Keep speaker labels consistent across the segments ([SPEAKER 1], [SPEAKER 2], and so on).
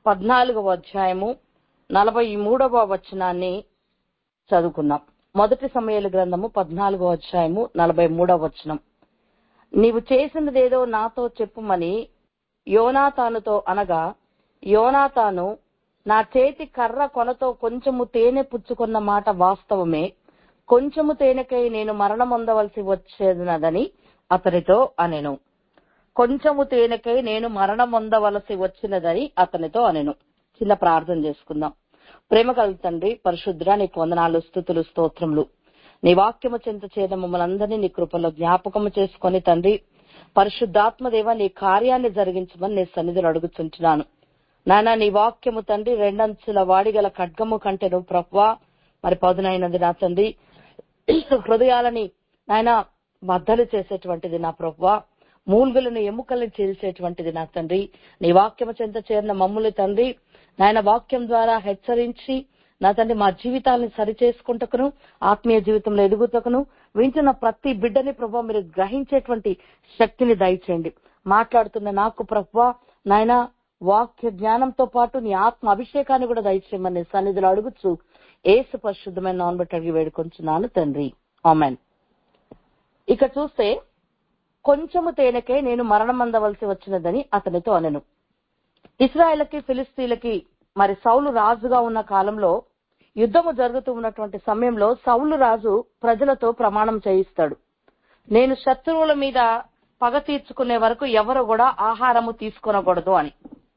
[SPEAKER 1] పద్నాలుగవ అధ్యాయము నలభై మూడవ వచనాన్ని చదువుకుందాం మొదటి సమయాల గ్రంథము పద్నాలుగో అధ్యాయము నలభై మూడవ వచనం నీవు చేసినదేదో నాతో చెప్పుమని యోనాతానుతో అనగా యోనాతాను నా చేతి కర్ర కొనతో కొంచెము తేనె పుచ్చుకున్న మాట వాస్తవమే కొంచెము తేనెకై నేను మరణమొందవలసి వచ్చేదనదని అతనితో అనెను కొంచెము తేనెకై నేను మరణమొందవలసి వచ్చినదని అతనితో అనెను చిన్న ప్రార్థన చేసుకుందాం ప్రేమ కలుగు తండ్రి పరిశుద్ర నీకు వందనాలు స్థుతులు స్తోత్రములు నీ వాక్యము చెంత చేత మమ్మల్ని అందరినీ నీ కృపలో జ్ఞాపకము చేసుకొని తండ్రి పరిశుద్ధాత్మదేవ నీ కార్యాన్ని జరిగించమని నీ సన్నిధులు అడుగుతుంటున్నాను నాయన నీ వాక్యము తండ్రి రెండంచుల వాడిగల ఖడ్గము కంటే నువ్వు ప్రవ్వా మరి పదునైనది నా తండ్రి హృదయాలని నాయన బద్దలు చేసేటువంటిది నా ప్రవ్వా మూల్గులను ఎముకలను చీల్చేటువంటిది నా తండ్రి నీ వాక్యము చెంత చేరిన మమ్ములు తండ్రి నాయన వాక్యం ద్వారా హెచ్చరించి నా తండ్రి మా జీవితాలను సరిచేసుకుంటకును ఆత్మీయ జీవితంలో ఎదుగుతకును వింటున్న ప్రతి బిడ్డని ప్రభావ మీరు గ్రహించేటువంటి శక్తిని దయచేయండి మాట్లాడుతున్న నాకు ప్రభావ నాయన వాక్య జ్ఞానంతో పాటు నీ ఆత్మ అభిషేకాన్ని కూడా దయచేయమని సన్నిధిలో అడుగుచు ఏసు పరిశుద్ధమైన నాన్ బట్టి అడిగి వేడుకొంచున్నాను తండ్రి ఆమెన్ ఇక చూస్తే కొంచెము తేనెకే నేను మరణం అందవలసి వచ్చినదని అతనితో అనెను ఇస్రాయేల్కి ఫిలిస్తీన్లకి మరి సౌలు రాజుగా ఉన్న కాలంలో యుద్ధము జరుగుతూ ఉన్నటువంటి సమయంలో సౌలు రాజు ప్రజలతో ప్రమాణం చేయిస్తాడు నేను శత్రువుల మీద పగ తీర్చుకునే వరకు ఎవరు కూడా ఆహారము తీసుకొనకూడదు అని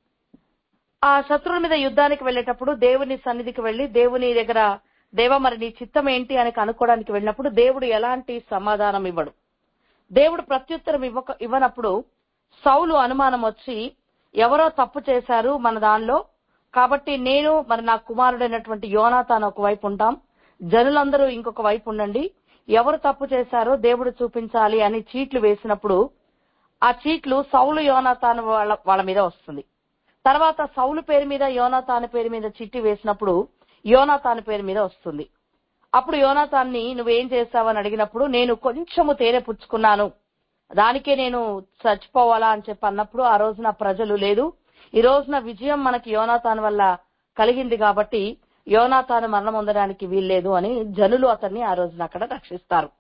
[SPEAKER 1] ఆ శత్రువుల మీద యుద్ధానికి వెళ్ళేటప్పుడు దేవుని సన్నిధికి వెళ్లి దేవుని దగ్గర దేవ మరి నీ చిత్తం ఏంటి అని కనుక్కోవడానికి వెళ్ళినప్పుడు దేవుడు ఎలాంటి సమాధానం ఇవ్వడు దేవుడు ప్రత్యుత్తరం ఇవ్వక ఇవ్వనప్పుడు సౌలు అనుమానం వచ్చి ఎవరో తప్పు చేశారు మన దానిలో కాబట్టి నేను మరి నా కుమారుడైనటువంటి యోనాథాన్ ఒకవైపు ఉంటాం జనులందరూ ఇంకొక వైపు ఉండండి ఎవరు తప్పు చేశారో దేవుడు చూపించాలి అని చీట్లు వేసినప్పుడు ఆ చీట్లు సౌలు యోనాథాన్ వాళ్ళ వాళ్ళ మీద వస్తుంది తర్వాత సౌలు పేరు మీద యోనాథాన్ పేరు మీద చిట్టి వేసినప్పుడు యోనాథాన్ పేరు మీద వస్తుంది అప్పుడు యోనాథాన్ని నువ్వేం చేస్తావని అడిగినప్పుడు నేను కొంచెము తేనె పుచ్చుకున్నాను దానికే నేను చచ్చిపోవాలా అని చెప్పి అన్నప్పుడు ఆ రోజున ప్రజలు లేదు ఈ రోజున విజయం మనకి యోనాథాన్ వల్ల కలిగింది కాబట్టి యోనాథాన్ మరణం పొందడానికి వీల్లేదు అని జనులు అతన్ని ఆ రోజున అక్కడ రక్షిస్తారు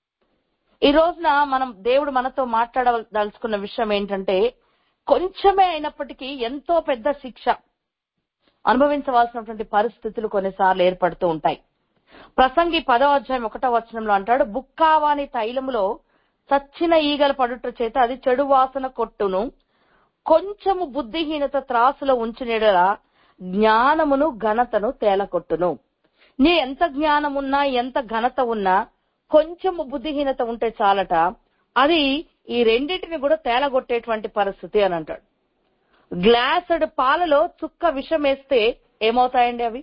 [SPEAKER 1] ఈ రోజున మనం దేవుడు మనతో మాట్లాడదలుచుకున్న విషయం ఏంటంటే కొంచెమే అయినప్పటికీ ఎంతో పెద్ద శిక్ష అనుభవించవలసినటువంటి పరిస్థితులు కొన్నిసార్లు ఏర్పడుతూ ఉంటాయి ప్రసంగి పదో అధ్యాయం ఒకటో వచనంలో అంటాడు బుక్కావాని తైలములో చచ్చిన ఈగల పడుట చేత అది చెడు వాసన కొట్టును కొంచెము బుద్ధిహీనత త్రాసులో ఉంచినలా జ్ఞానమును ఘనతను తేలకొట్టును నీ ఎంత జ్ఞానమున్నా ఎంత ఘనత ఉన్నా కొంచెము బుద్ధిహీనత ఉంటే చాలట అది ఈ రెండింటిని కూడా తేలగొట్టేటువంటి పరిస్థితి అని అంటాడు గ్లాసుడ్ పాలలో చుక్క విషం వేస్తే ఏమవుతాయండి అవి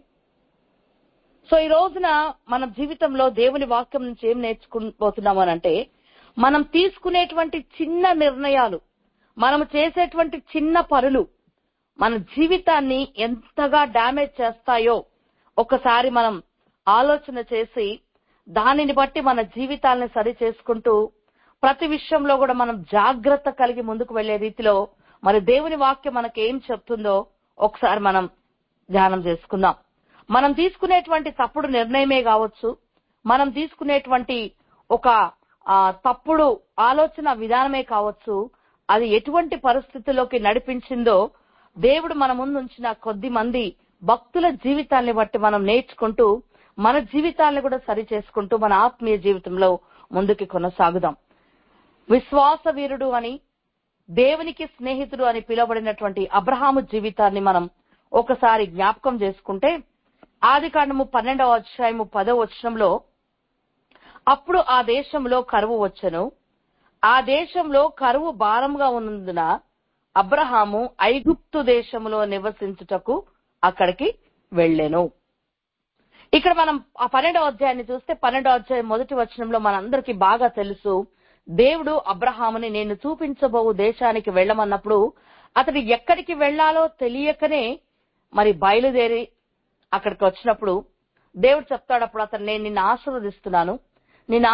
[SPEAKER 1] సో ఈ రోజున మన జీవితంలో దేవుని వాక్యం నుంచి ఏం నేర్చుకుపోతున్నాం అని అంటే మనం తీసుకునేటువంటి చిన్న నిర్ణయాలు మనం చేసేటువంటి చిన్న పనులు మన జీవితాన్ని ఎంతగా డ్యామేజ్ చేస్తాయో ఒకసారి మనం ఆలోచన చేసి దానిని బట్టి మన జీవితాలను సరి చేసుకుంటూ ప్రతి విషయంలో కూడా మనం జాగ్రత్త కలిగి ముందుకు వెళ్లే రీతిలో మరి దేవుని వాక్యం మనకి ఏం చెప్తుందో ఒకసారి మనం ధ్యానం చేసుకుందాం మనం తీసుకునేటువంటి తప్పుడు నిర్ణయమే కావచ్చు మనం తీసుకునేటువంటి ఒక తప్పుడు ఆలోచన విధానమే కావచ్చు అది ఎటువంటి పరిస్థితుల్లోకి నడిపించిందో దేవుడు మన ముందు ఉంచిన కొద్ది మంది భక్తుల జీవితాన్ని బట్టి మనం నేర్చుకుంటూ మన జీవితాన్ని కూడా సరి చేసుకుంటూ మన ఆత్మీయ జీవితంలో ముందుకు కొనసాగుదాం విశ్వాస వీరుడు అని దేవునికి స్నేహితుడు అని పిలువబడినటువంటి అబ్రహాము జీవితాన్ని మనం ఒకసారి జ్ఞాపకం చేసుకుంటే ఆది కాండము పన్నెండవ అధ్యాయము పదవ వచనంలో అప్పుడు ఆ దేశంలో కరువు వచ్చను ఆ దేశంలో కరువు భారంగా ఉన్నందున అబ్రహాము ఐగుప్తు దేశంలో నివసించుటకు అక్కడికి వెళ్ళెను ఇక్కడ మనం ఆ పన్నెండవ అధ్యాయాన్ని చూస్తే పన్నెండవ అధ్యాయం మొదటి వచనంలో మనందరికి బాగా తెలుసు దేవుడు అబ్రహాముని నేను చూపించబో దేశానికి వెళ్ళమన్నప్పుడు అతడు ఎక్కడికి వెళ్లాలో తెలియకనే మరి బయలుదేరి అక్కడికి వచ్చినప్పుడు దేవుడు చెప్తాడు అప్పుడు అతను నేను నిన్ను ఆశీర్వదిస్తున్నాను నిన్ను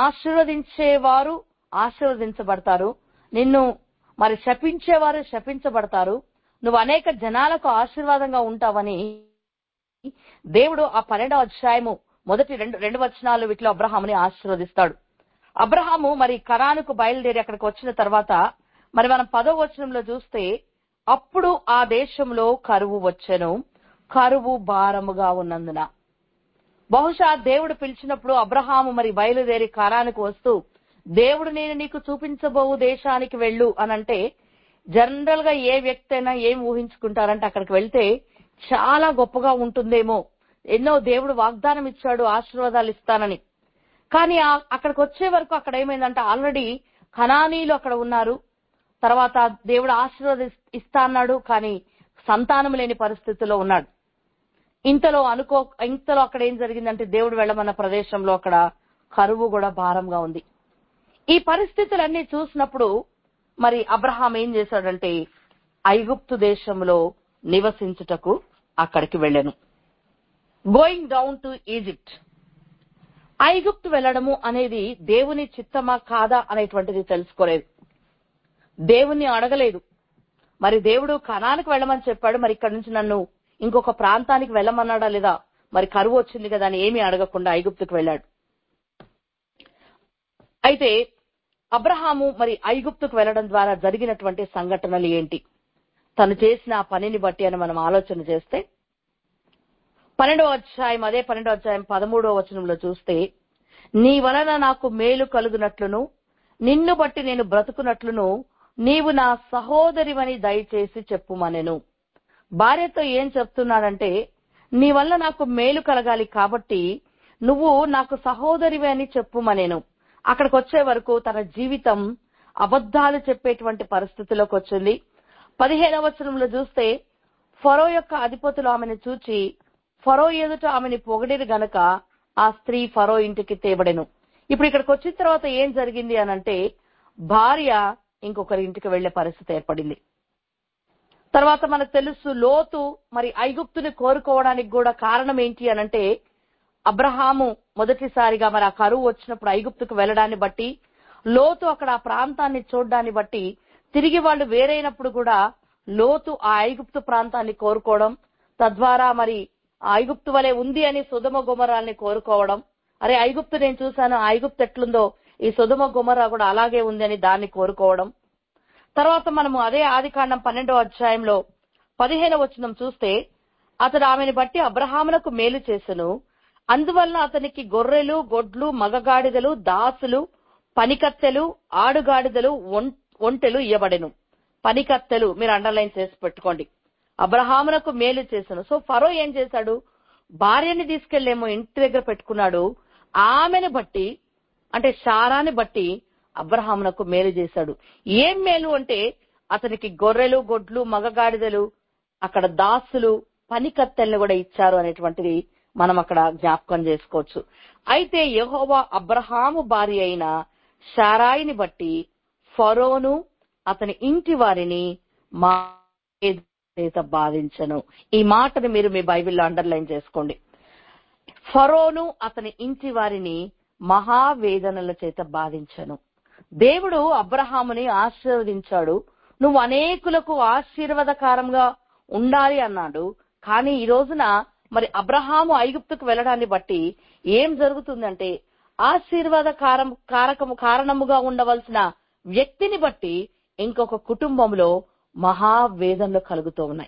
[SPEAKER 1] ఆశీర్వదించేవారు ఆశీర్వదించబడతారు నిన్ను మరి శపించేవారు శపించబడతారు నువ్వు అనేక జనాలకు ఆశీర్వాదంగా ఉంటావని దేవుడు ఆ పన్నెండవ అధ్యాయము మొదటి రెండు రెండు వచనాలు వీటిలో అబ్రహాముని ఆశీర్వదిస్తాడు అబ్రహాము మరి కరానుకు బయలుదేరి అక్కడికి వచ్చిన తర్వాత మరి మనం పదో వచనంలో చూస్తే అప్పుడు ఆ దేశంలో కరువు వచ్చెను కరువు భారముగా ఉన్నందున బహుశా దేవుడు పిలిచినప్పుడు అబ్రహాము మరి బయలుదేరి కారానికి వస్తూ దేవుడు నేను నీకు చూపించబోవు దేశానికి వెళ్ళు అనంటే జనరల్ గా ఏ వ్యక్తి అయినా ఏం ఊహించుకుంటారంటే అక్కడికి వెళ్తే చాలా గొప్పగా ఉంటుందేమో ఎన్నో దేవుడు వాగ్దానం ఇచ్చాడు ఆశీర్వాదాలు ఇస్తానని కానీ ఆ- అక్కడికి వచ్చే వరకు అక్కడ ఏమైందంటే ఆల్రెడీ ఖనానీలు అక్కడ ఉన్నారు తర్వాత దేవుడు ఆశీర్వాద ఇస్తా అన్నాడు కానీ సంతానం లేని పరిస్థితిలో ఉన్నాడు ఇంతలో అనుకో ఇంతలో అక్కడ ఏం జరిగిందంటే దేవుడు వెళ్ళమన్న ప్రదేశంలో అక్కడ కరువు కూడా భారంగా ఉంది ఈ పరిస్థితులన్నీ చూసినప్పుడు మరి అబ్రహాం ఏం చేశాడంటే ఐగుప్తు దేశంలో నివసించుటకు అక్కడికి వెళ్ళాను గోయింగ్ డౌన్ టు ఈజిప్ట్ ఐగుప్తు వెళ్ళడము అనేది దేవుని చిత్తమా కాదా అనేటువంటిది తెలుసుకోలేదు దేవుణ్ణి అడగలేదు మరి దేవుడు కణానికి వెళ్ళమని చెప్పాడు మరి ఇక్కడ నుంచి నన్ను ఇంకొక ప్రాంతానికి వెళ్ళమన్నాడా లేదా మరి కరువు వచ్చింది కదా అని ఏమీ అడగకుండా ఐగుప్తుకు వెళ్ళాడు అయితే అబ్రహాము మరి ఐగుప్తుకు వెళ్ళడం ద్వారా జరిగినటువంటి సంఘటనలు ఏంటి తను చేసిన ఆ పనిని బట్టి అని మనం ఆలోచన చేస్తే పన్నెండో అధ్యాయం అదే పన్నెండో అధ్యాయం పదమూడో వచనంలో చూస్తే నీ వలన నాకు మేలు కలుగునట్లును నిన్ను బట్టి నేను బ్రతుకునట్లును నీవు నా సహోదరివని దయచేసి చెప్పుమనెను భార్యతో ఏం చెప్తున్నాడంటే నీ వల్ల నాకు మేలు కలగాలి కాబట్టి నువ్వు నాకు సహోదరివి అని చెప్పుమనేను అక్కడికి వచ్చే వరకు తన జీవితం అబద్ధాలు చెప్పేటువంటి పరిస్థితిలోకి వచ్చింది పదిహేనవ వచనంలో చూస్తే ఫరో యొక్క అధిపతులు ఆమెను చూచి ఫరో ఎదుట ఆమెని పొగిడిరు గనక ఆ స్త్రీ ఫరో ఇంటికి తేబడెను ఇప్పుడు ఇక్కడికి వచ్చిన తర్వాత ఏం జరిగింది అనంటే భార్య ఇంకొకరి ఇంటికి వెళ్లే పరిస్థితి ఏర్పడింది తర్వాత మనకు తెలుసు లోతు మరి ఐగుప్తుని కోరుకోవడానికి కూడా కారణం ఏంటి అనంటే అబ్రహాము మొదటిసారిగా మరి ఆ కరువు వచ్చినప్పుడు ఐగుప్తుకు వెళ్ళడాన్ని బట్టి లోతు అక్కడ ఆ ప్రాంతాన్ని చూడడాన్ని బట్టి తిరిగి వాళ్ళు వేరైనప్పుడు కూడా లోతు ఆ ఐగుప్తు ప్రాంతాన్ని కోరుకోవడం తద్వారా మరి ఆ ఐగుప్తు వలె ఉంది అని సుధమ గుమరాల్ని కోరుకోవడం అరే ఐగుప్తు నేను చూశాను ఆ ఐగుప్తు ఎట్లుందో ఈ సుధమ గుమరా కూడా అలాగే ఉంది అని దాన్ని కోరుకోవడం తర్వాత మనము అదే ఆదికాండం పన్నెండో అధ్యాయంలో పదిహేనవ వచనం చూస్తే అతడు ఆమెను బట్టి అబ్రహామునకు మేలు చేసెను అందువల్ల అతనికి గొర్రెలు గొడ్లు మగగాడిదలు దాసులు పనికత్తెలు ఆడుగాడిదలు ఒం- ఒంటెలు ఇయ్యబడెను పనికత్తెలు మీరు అండర్లైన్ చేసి పెట్టుకోండి అబ్రహామునకు మేలు చేసెను సో ఫరో ఏం చేశాడు భార్యని తీసుకెళ్లేమో ఇంటి దగ్గర పెట్టుకున్నాడు ఆమెను బట్టి అంటే శారాని బట్టి అబ్రహామునకు మేలు చేశాడు ఏం మేలు అంటే అతనికి గొర్రెలు గొడ్లు మగగాడిదలు అక్కడ దాసులు పనికత్తెల్ని కూడా ఇచ్చారు అనేటువంటిది మనం అక్కడ జ్ఞాపకం చేసుకోవచ్చు అయితే యెహోవా అబ్రహాము భార్య అయిన శారాయిని బట్టి ఫరోను అతని ఇంటి వారిని మా చేత బాధించను ఈ మాటను మీరు మీ బైబిల్లో అండర్లైన్ చేసుకోండి ఫరోను అతని ఇంటి వారిని మహావేదనల చేత బాధించను దేవుడు అబ్రహాముని ఆశీర్వదించాడు నువ్వు అనేకులకు ఆశీర్వాదకారంగా ఉండాలి అన్నాడు కానీ ఈ రోజున మరి అబ్రహాము ఐగుప్తుకు వెళ్ళడాన్ని బట్టి ఏం జరుగుతుందంటే ఆశీర్వాద కారం కారకము కారణముగా ఉండవలసిన వ్యక్తిని బట్టి ఇంకొక కుటుంబంలో మహావేదనలు కలుగుతూ ఉన్నాయి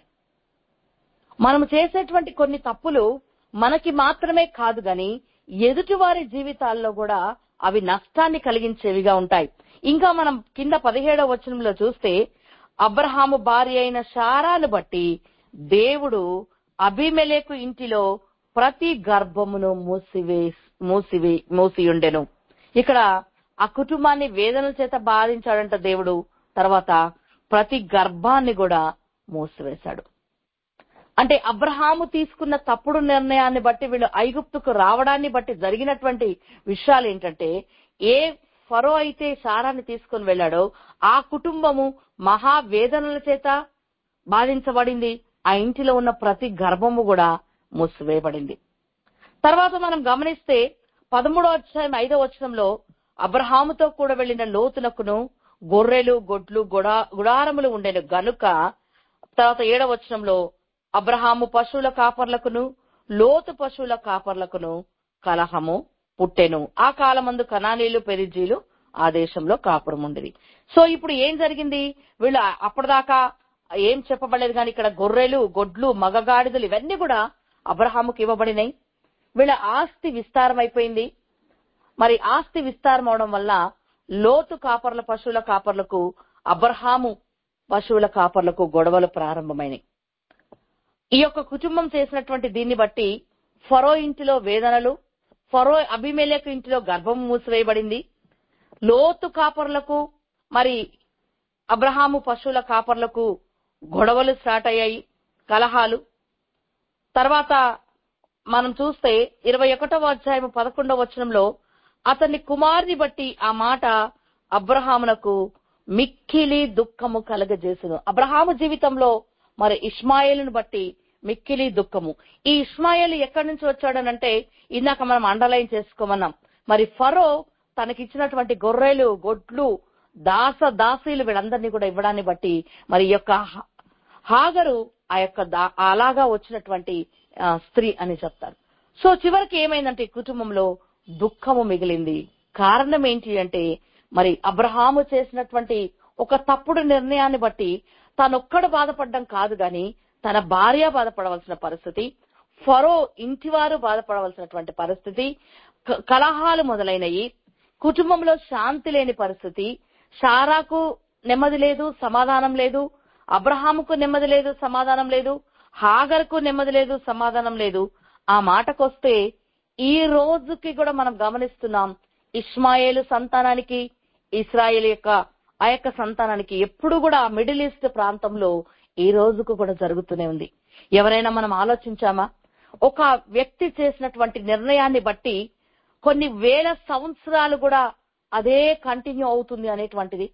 [SPEAKER 1] మనం చేసేటువంటి కొన్ని తప్పులు మనకి మాత్రమే కాదు గాని ఎదుటివారి జీవితాల్లో కూడా అవి నష్టాన్ని కలిగించేవిగా ఉంటాయి ఇంకా మనం కింద పదిహేడవ వచనంలో చూస్తే అబ్రహాము భార్య అయిన శారాను బట్టి దేవుడు అభిమెలేకు ఇంటిలో ప్రతి గర్భమును మూసివే మూసివే మూసియుండెను ఇక్కడ ఆ కుటుంబాన్ని వేదనల చేత బాధించాడంట దేవుడు తర్వాత ప్రతి గర్భాన్ని కూడా మూసివేశాడు అంటే అబ్రహాము తీసుకున్న తప్పుడు నిర్ణయాన్ని బట్టి వీళ్ళు ఐగుప్తుకు రావడాన్ని బట్టి జరిగినటువంటి విషయాలు ఏంటంటే ఏ ఫరో అయితే సారాన్ని తీసుకుని వెళ్ళాడో ఆ కుటుంబము మహావేదనల చేత బాధించబడింది ఆ ఇంటిలో ఉన్న ప్రతి గర్భము కూడా మూసివేయబడింది తర్వాత మనం గమనిస్తే పదమూడో అధ్యాయం ఐదో వచనంలో అబ్రహాముతో కూడా వెళ్లిన లోతునకును గొర్రెలు గొడ్లు గుడా గుడారములు ఉండెను గనుక తర్వాత ఏడవ వచనంలో అబ్రహాము పశువుల కాపర్లకును లోతు పశువుల కాపర్లకును కలహము పుట్టెను ఆ కాలమందు కనానీలు పెరిజీలు ఆ దేశంలో కాపురం ఉండేది సో ఇప్పుడు ఏం జరిగింది వీళ్ళు అప్పటిదాకా ఏం చెప్పబడలేదు కానీ ఇక్కడ గొర్రెలు గొడ్లు మగగాడిదలు ఇవన్నీ కూడా అబ్రహాముకి ఇవ్వబడినాయి వీళ్ళ ఆస్తి విస్తారం అయిపోయింది మరి ఆస్తి విస్తారం అవడం వల్ల లోతు కాపర్ల పశువుల కాపర్లకు అబ్రహాము పశువుల కాపర్లకు గొడవలు ప్రారంభమైనాయి ఈ యొక్క కుటుంబం చేసినటువంటి దీన్ని బట్టి ఫరో ఇంటిలో వేదనలు ఫరో అభిమేలకు ఇంటిలో గర్భం మూసివేయబడింది లోతు కాపర్లకు మరి అబ్రహాము పశువుల కాపర్లకు గొడవలు స్టార్ట్ అయ్యాయి కలహాలు తర్వాత మనం చూస్తే ఇరవై ఒకటవ అధ్యాయం పదకొండవ వచనంలో అతని కుమారుని బట్టి ఆ మాట అబ్రహామునకు మిక్కిలి దుఃఖము కలగజేసును అబ్రహాము జీవితంలో మరి ఇస్మాయిలును బట్టి మిక్కిలి దుఃఖము ఈ ఇస్మాయిల్ ఎక్కడి నుంచి వచ్చాడనంటే ఇందాక మనం అండర్లైన్ చేసుకోమన్నాం మరి ఫరో తనకిచ్చినటువంటి గొర్రెలు గొడ్లు దాస దాసీలు వీళ్ళందరినీ కూడా ఇవ్వడాన్ని బట్టి మరి ఈ యొక్క హ- హాగరు ఆ యొక్క దా- అలాగా వచ్చినటువంటి ఆ, స్త్రీ అని చెప్తారు సో చివరికి ఏమైందంటే ఈ కుటుంబంలో దుఃఖము మిగిలింది కారణం ఏంటి అంటే మరి అబ్రహాము చేసినటువంటి ఒక తప్పుడు నిర్ణయాన్ని బట్టి తానొక్కడు బాధపడడం కాదు గాని తన భార్య బాధపడవలసిన పరిస్థితి ఫరో ఇంటివారు బాధపడవలసినటువంటి పరిస్థితి క- కలహాలు మొదలైనవి కుటుంబంలో శాంతి లేని పరిస్థితి షారాకు నెమ్మది లేదు సమాధానం లేదు అబ్రహాముకు నెమ్మది లేదు సమాధానం లేదు హాగర్కు నెమ్మది లేదు సమాధానం లేదు ఆ మాటకొస్తే ఈ రోజుకి కూడా మనం గమనిస్తున్నాం ఇస్మాయేలు సంతానానికి ఇస్రాయేల్ యొక్క ఆ యొక్క సంతానానికి ఎప్పుడు కూడా మిడిల్ ఈస్ట్ ప్రాంతంలో ఈ రోజుకు కూడా జరుగుతూనే ఉంది ఎవరైనా మనం ఆలోచించామా ఒక వ్యక్తి చేసినటువంటి నిర్ణయాన్ని బట్టి కొన్ని వేల సంవత్సరాలు కూడా అదే కంటిన్యూ అవుతుంది అనేటువంటిది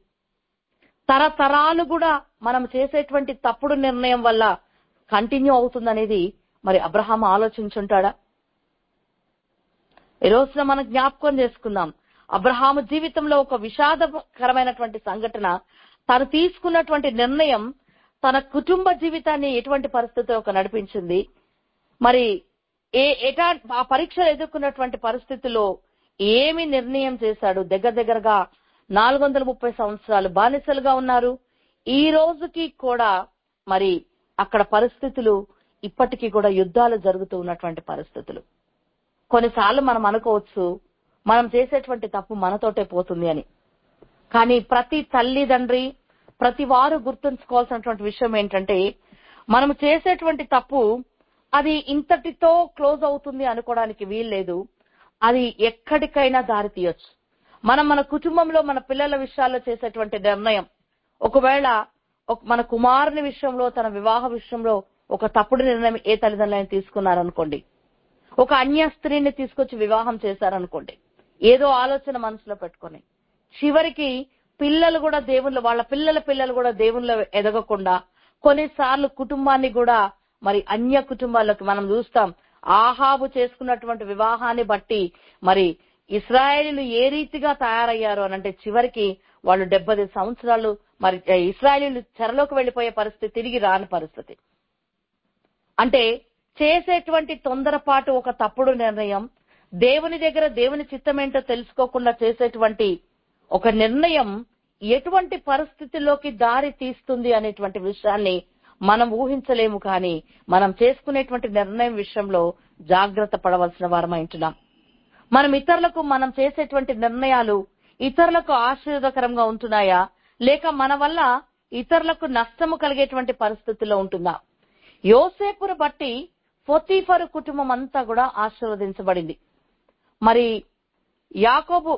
[SPEAKER 1] తరతరాలు కూడా మనం చేసేటువంటి తప్పుడు నిర్ణయం వల్ల కంటిన్యూ అవుతుంది అనేది మరి అబ్రహాం ఆలోచించుంటాడా ఈ రోజున మనం జ్ఞాపకం చేసుకుందాం అబ్రహాము జీవితంలో ఒక విషాదకరమైనటువంటి సంఘటన తను తీసుకున్నటువంటి నిర్ణయం తన కుటుంబ జీవితాన్ని ఎటువంటి పరిస్థితిలోకి నడిపించింది మరి ఏ ఎటా ఆ పరీక్షలు ఎదుర్కొన్నటువంటి పరిస్థితుల్లో ఏమి నిర్ణయం చేశాడు దగ్గర దగ్గరగా నాలుగు వందల ముప్పై సంవత్సరాలు బానిసలుగా ఉన్నారు ఈ రోజుకి కూడా మరి అక్కడ పరిస్థితులు ఇప్పటికీ కూడా యుద్ధాలు జరుగుతూ ఉన్నటువంటి పరిస్థితులు కొన్నిసార్లు మనం అనుకోవచ్చు మనం చేసేటువంటి తప్పు మనతోటే పోతుంది అని కానీ ప్రతి తల్లిదండ్రి ప్రతి వారు గుర్తుంచుకోవాల్సినటువంటి విషయం ఏంటంటే మనం చేసేటువంటి తప్పు అది ఇంతటితో క్లోజ్ అవుతుంది అనుకోవడానికి వీల్లేదు అది ఎక్కడికైనా దారి తీయొచ్చు మనం మన కుటుంబంలో మన పిల్లల విషయాల్లో చేసేటువంటి నిర్ణయం ఒకవేళ ఒక- మన కుమారుని విషయంలో తన వివాహ విషయంలో ఒక తప్పుడు నిర్ణయం ఏ తల్లిదండ్రులైనా తీసుకున్నారనుకోండి ఒక అన్య స్త్రీని తీసుకొచ్చి వివాహం చేశారనుకోండి ఏదో ఆలోచన మనసులో పెట్టుకొని చివరికి పిల్లలు కూడా దేవుళ్ళు వాళ్ళ పిల్లల పిల్లలు కూడా దేవుళ్ళు ఎదగకుండా కొన్నిసార్లు కుటుంబాన్ని కూడా మరి అన్య కుటుంబాల్లోకి మనం చూస్తాం ఆహాబు చేసుకున్నటువంటి వివాహాన్ని బట్టి మరి ఇస్రాయేలీలు ఏ రీతిగా తయారయ్యారు అని అంటే చివరికి వాళ్ళు డెబ్బై సంవత్సరాలు మరి ఇస్రాయేలీలు చెరలోకి వెళ్లిపోయే పరిస్థితి తిరిగి రాని పరిస్థితి అంటే చేసేటువంటి తొందరపాటు ఒక తప్పుడు నిర్ణయం దేవుని దగ్గర దేవుని చిత్తమేంటో తెలుసుకోకుండా చేసేటువంటి ఒక నిర్ణయం ఎటువంటి పరిస్థితిలోకి దారి తీస్తుంది అనేటువంటి విషయాన్ని మనం ఊహించలేము కానీ మనం చేసుకునేటువంటి నిర్ణయం విషయంలో జాగ్రత్త పడవలసిన వారం ఉంటున్నాం మనం ఇతరులకు మనం చేసేటువంటి నిర్ణయాలు ఇతరులకు ఆశీర్వదకరంగా ఉంటున్నాయా లేక మన వల్ల ఇతరులకు నష్టము కలిగేటువంటి పరిస్థితుల్లో ఉంటుందా యోసేపును బట్టి పొతీఫరు కుటుంబం అంతా కూడా ఆశీర్వదించబడింది మరి యాకోబు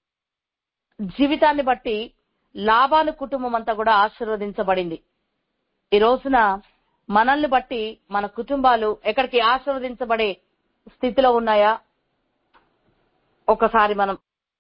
[SPEAKER 1] జీవితాన్ని బట్టి లాభాను కుటుంబం అంతా కూడా ఆశీర్వదించబడింది ఈ రోజున మనల్ని బట్టి మన కుటుంబాలు ఎక్కడికి ఆశీర్వదించబడే స్థితిలో ఉన్నాయా ఒకసారి మనం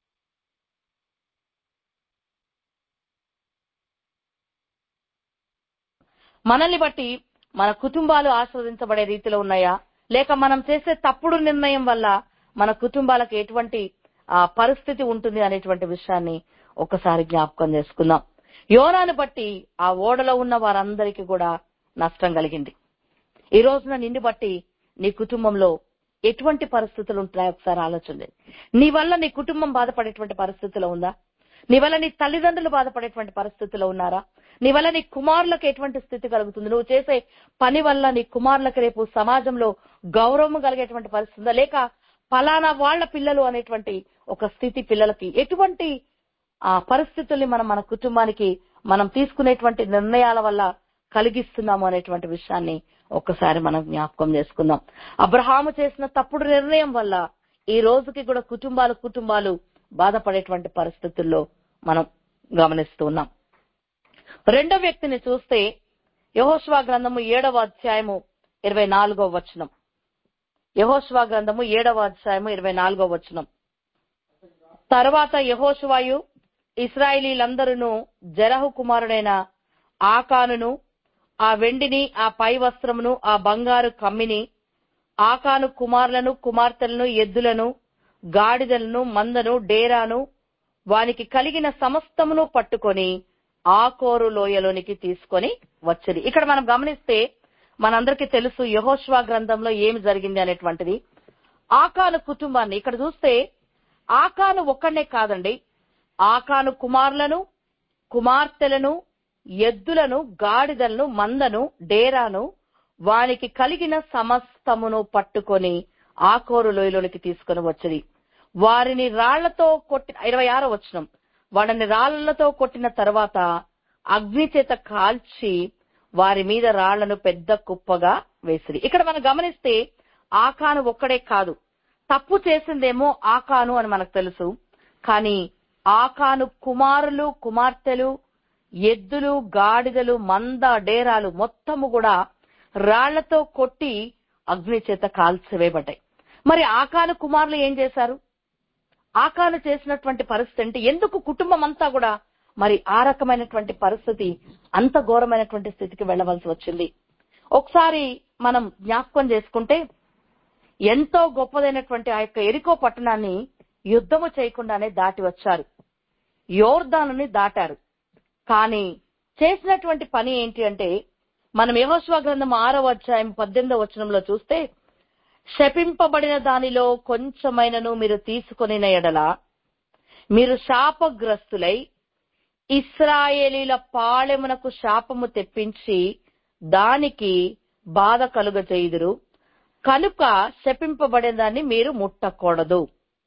[SPEAKER 1] మనల్ని బట్టి మన కుటుంబాలు ఆస్వాదించబడే రీతిలో ఉన్నాయా లేక మనం చేసే తప్పుడు నిర్ణయం వల్ల మన కుటుంబాలకు ఎటువంటి ఆ, పరిస్థితి ఉంటుంది అనేటువంటి విషయాన్ని ఒకసారి జ్ఞాపకం చేసుకుందాం యోనాను బట్టి ఆ ఓడలో ఉన్న వారందరికీ కూడా నష్టం కలిగింది ఈ రోజున నిన్ను బట్టి నీ కుటుంబంలో ఎటువంటి పరిస్థితులు ఉంటాయో ఒకసారి ఆలోచన నీ వల్ల నీ కుటుంబం బాధపడేటువంటి పరిస్థితిలో ఉందా నీ వల్ల నీ తల్లిదండ్రులు బాధపడేటువంటి పరిస్థితిలో ఉన్నారా నీ వల్ల నీ కుమారులకు ఎటువంటి స్థితి కలుగుతుంది నువ్వు చేసే పని వల్ల నీ కుమారులకు రేపు సమాజంలో గౌరవం కలిగేటువంటి పరిస్థితి ఉందా లేక ఫలానా వాళ్ళ పిల్లలు అనేటువంటి ఒక స్థితి పిల్లలకి ఎటువంటి ఆ పరిస్థితుల్ని మనం మన కుటుంబానికి మనం తీసుకునేటువంటి నిర్ణయాల వల్ల కలిగిస్తున్నాము అనేటువంటి విషయాన్ని ఒక్కసారి మనం జ్ఞాపకం చేసుకుందాం అబ్రహాము చేసిన తప్పుడు నిర్ణయం వల్ల ఈ రోజుకి కూడా కుటుంబాలు కుటుంబాలు బాధపడేటువంటి పరిస్థితుల్లో మనం గమనిస్తూ ఉన్నాం రెండో వ్యక్తిని చూస్తే యహోష్వా గ్రంథము ఏడవ అధ్యాయము ఇరవై నాలుగవ వచనం యహోష్వా గ్రంథము ఏడవ అధ్యాయము ఇరవై నాలుగవ వచనం తర్వాత యహోషువాయు ఇస్రాయిలీలందరూ జరహు కుమారుడైన ఆకానును ఆ వెండిని ఆ పై వస్త్రమును ఆ బంగారు కమ్మిని ఆకాను కుమారులను కుమార్తెలను ఎద్దులను గాడిదలను మందను డేరాను వానికి కలిగిన సమస్తమును పట్టుకొని ఆకోరు లోయలోనికి తీసుకొని వచ్చింది ఇక్కడ మనం గమనిస్తే మనందరికీ తెలుసు యహోష్వా గ్రంథంలో ఏమి జరిగింది అనేటువంటిది ఆకాను కుటుంబాన్ని ఇక్కడ చూస్తే ఆకాను ఒక్కడనే కాదండి ఆకాను కుమారులను కుమార్తెలను ఎద్దులను గాడిదలను మందను డేరాను వానికి కలిగిన సమస్తమును పట్టుకొని ఆకోరు లోయలోనికి తీసుకొని వచ్చింది వారిని రాళ్లతో కొట్టిన ఇరవై ఆరో వచనం వాడిని రాళ్లతో కొట్టిన తర్వాత అగ్ని చేత కాల్చి వారి మీద రాళ్లను పెద్ద కుప్పగా వేసిరి ఇక్కడ మనం గమనిస్తే ఆకాను ఒక్కడే కాదు తప్పు చేసిందేమో ఆకాను అని మనకు తెలుసు కానీ ఆకాను కుమారులు కుమార్తెలు ఎద్దులు గాడిదలు మంద డేరాలు మొత్తము కూడా రాళ్లతో కొట్టి అగ్ని చేత కాల్చివేయబడ్డాయి మరి ఆకాను కుమారులు ఏం చేశారు ఆకాను చేసినటువంటి పరిస్థితి అంటే ఎందుకు కుటుంబం అంతా కూడా మరి ఆ రకమైనటువంటి పరిస్థితి అంత ఘోరమైనటువంటి స్థితికి వెళ్ళవలసి వచ్చింది ఒకసారి మనం జ్ఞాపకం చేసుకుంటే ఎంతో గొప్పదైనటువంటి ఆ యొక్క ఎరికో పట్టణాన్ని యుద్ధము చేయకుండానే దాటి వచ్చారు యోర్దానుని దాటారు కానీ చేసినటువంటి పని ఏంటి అంటే మనం యహోస్వ గ్రంథం ఆరవ అధ్యాయం పద్దెనిమిదవ వచనంలో చూస్తే శపింపబడిన దానిలో కొంచెమైనను మీరు తీసుకొని ఎడల మీరు శాపగ్రస్తులై ఇస్రాయేలీల పాళెమునకు శాపము తెప్పించి దానికి బాధ కలుగజేయుదురు కనుక శపింపబడిన దాన్ని మీరు ముట్టకూడదు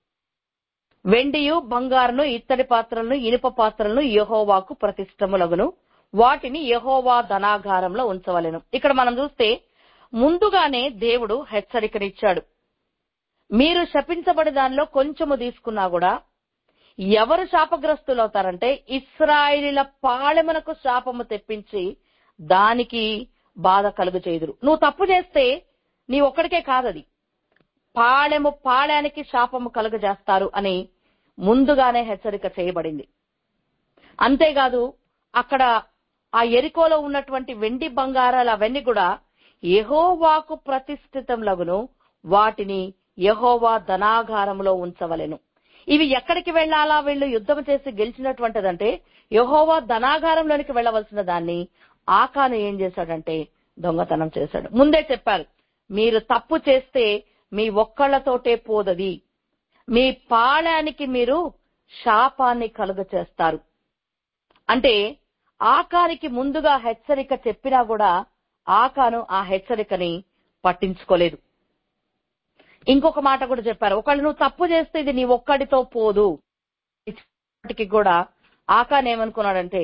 [SPEAKER 1] వెండియు బంగారును ఇత్తడి పాత్రలను ఇనుప పాత్రలను యహోవాకు ప్రతిష్టములగును వాటిని యహోవా ధనాగారంలో ఉంచవలెను ఇక్కడ మనం చూస్తే ముందుగానే దేవుడు హెచ్చరికనిచ్చాడు మీరు శపించబడి దానిలో కొంచెము తీసుకున్నా కూడా ఎవరు శాపగ్రస్తులు అవుతారంటే ఇస్రాయిలీల పాళెమునకు శాపము తెప్పించి దానికి బాధ కలుగు చేయుదురు నువ్వు తప్పు చేస్తే నీ ఒక్కడికే కాదది పాళెము పాళానికి శాపము కలుగజేస్తారు అని ముందుగానే హెచ్చరిక చేయబడింది అంతేకాదు అక్కడ ఆ ఎరికోలో ఉన్నటువంటి వెండి బంగారాలు అవన్నీ కూడా యహోవాకు ప్రతిష్ఠితంలగును వాటిని యహోవా ధనాగారంలో ఉంచవలెను ఇవి ఎక్కడికి వెళ్లాలా వీళ్ళు యుద్ధం చేసి గెలిచినటువంటిదంటే యహోవా ధనాగారంలోనికి వెళ్లవలసిన దాన్ని ఆకాను ఏం చేశాడంటే దొంగతనం చేశాడు ముందే చెప్పారు మీరు తప్పు చేస్తే మీ ఒక్కళ్లతోటే పోదది మీ పాళానికి మీరు శాపాన్ని కలుగ చేస్తారు అంటే ఆకానికి ముందుగా హెచ్చరిక చెప్పినా కూడా ఆకాను ఆ హెచ్చరికని పట్టించుకోలేదు ఇంకొక మాట కూడా చెప్పారు ఒకళ్ళు నువ్వు తప్పు చేస్తే ఇది నీ ఒక్కడితో పోదు ఇప్పటికి కూడా ఆకాన్ ఏమనుకున్నాడంటే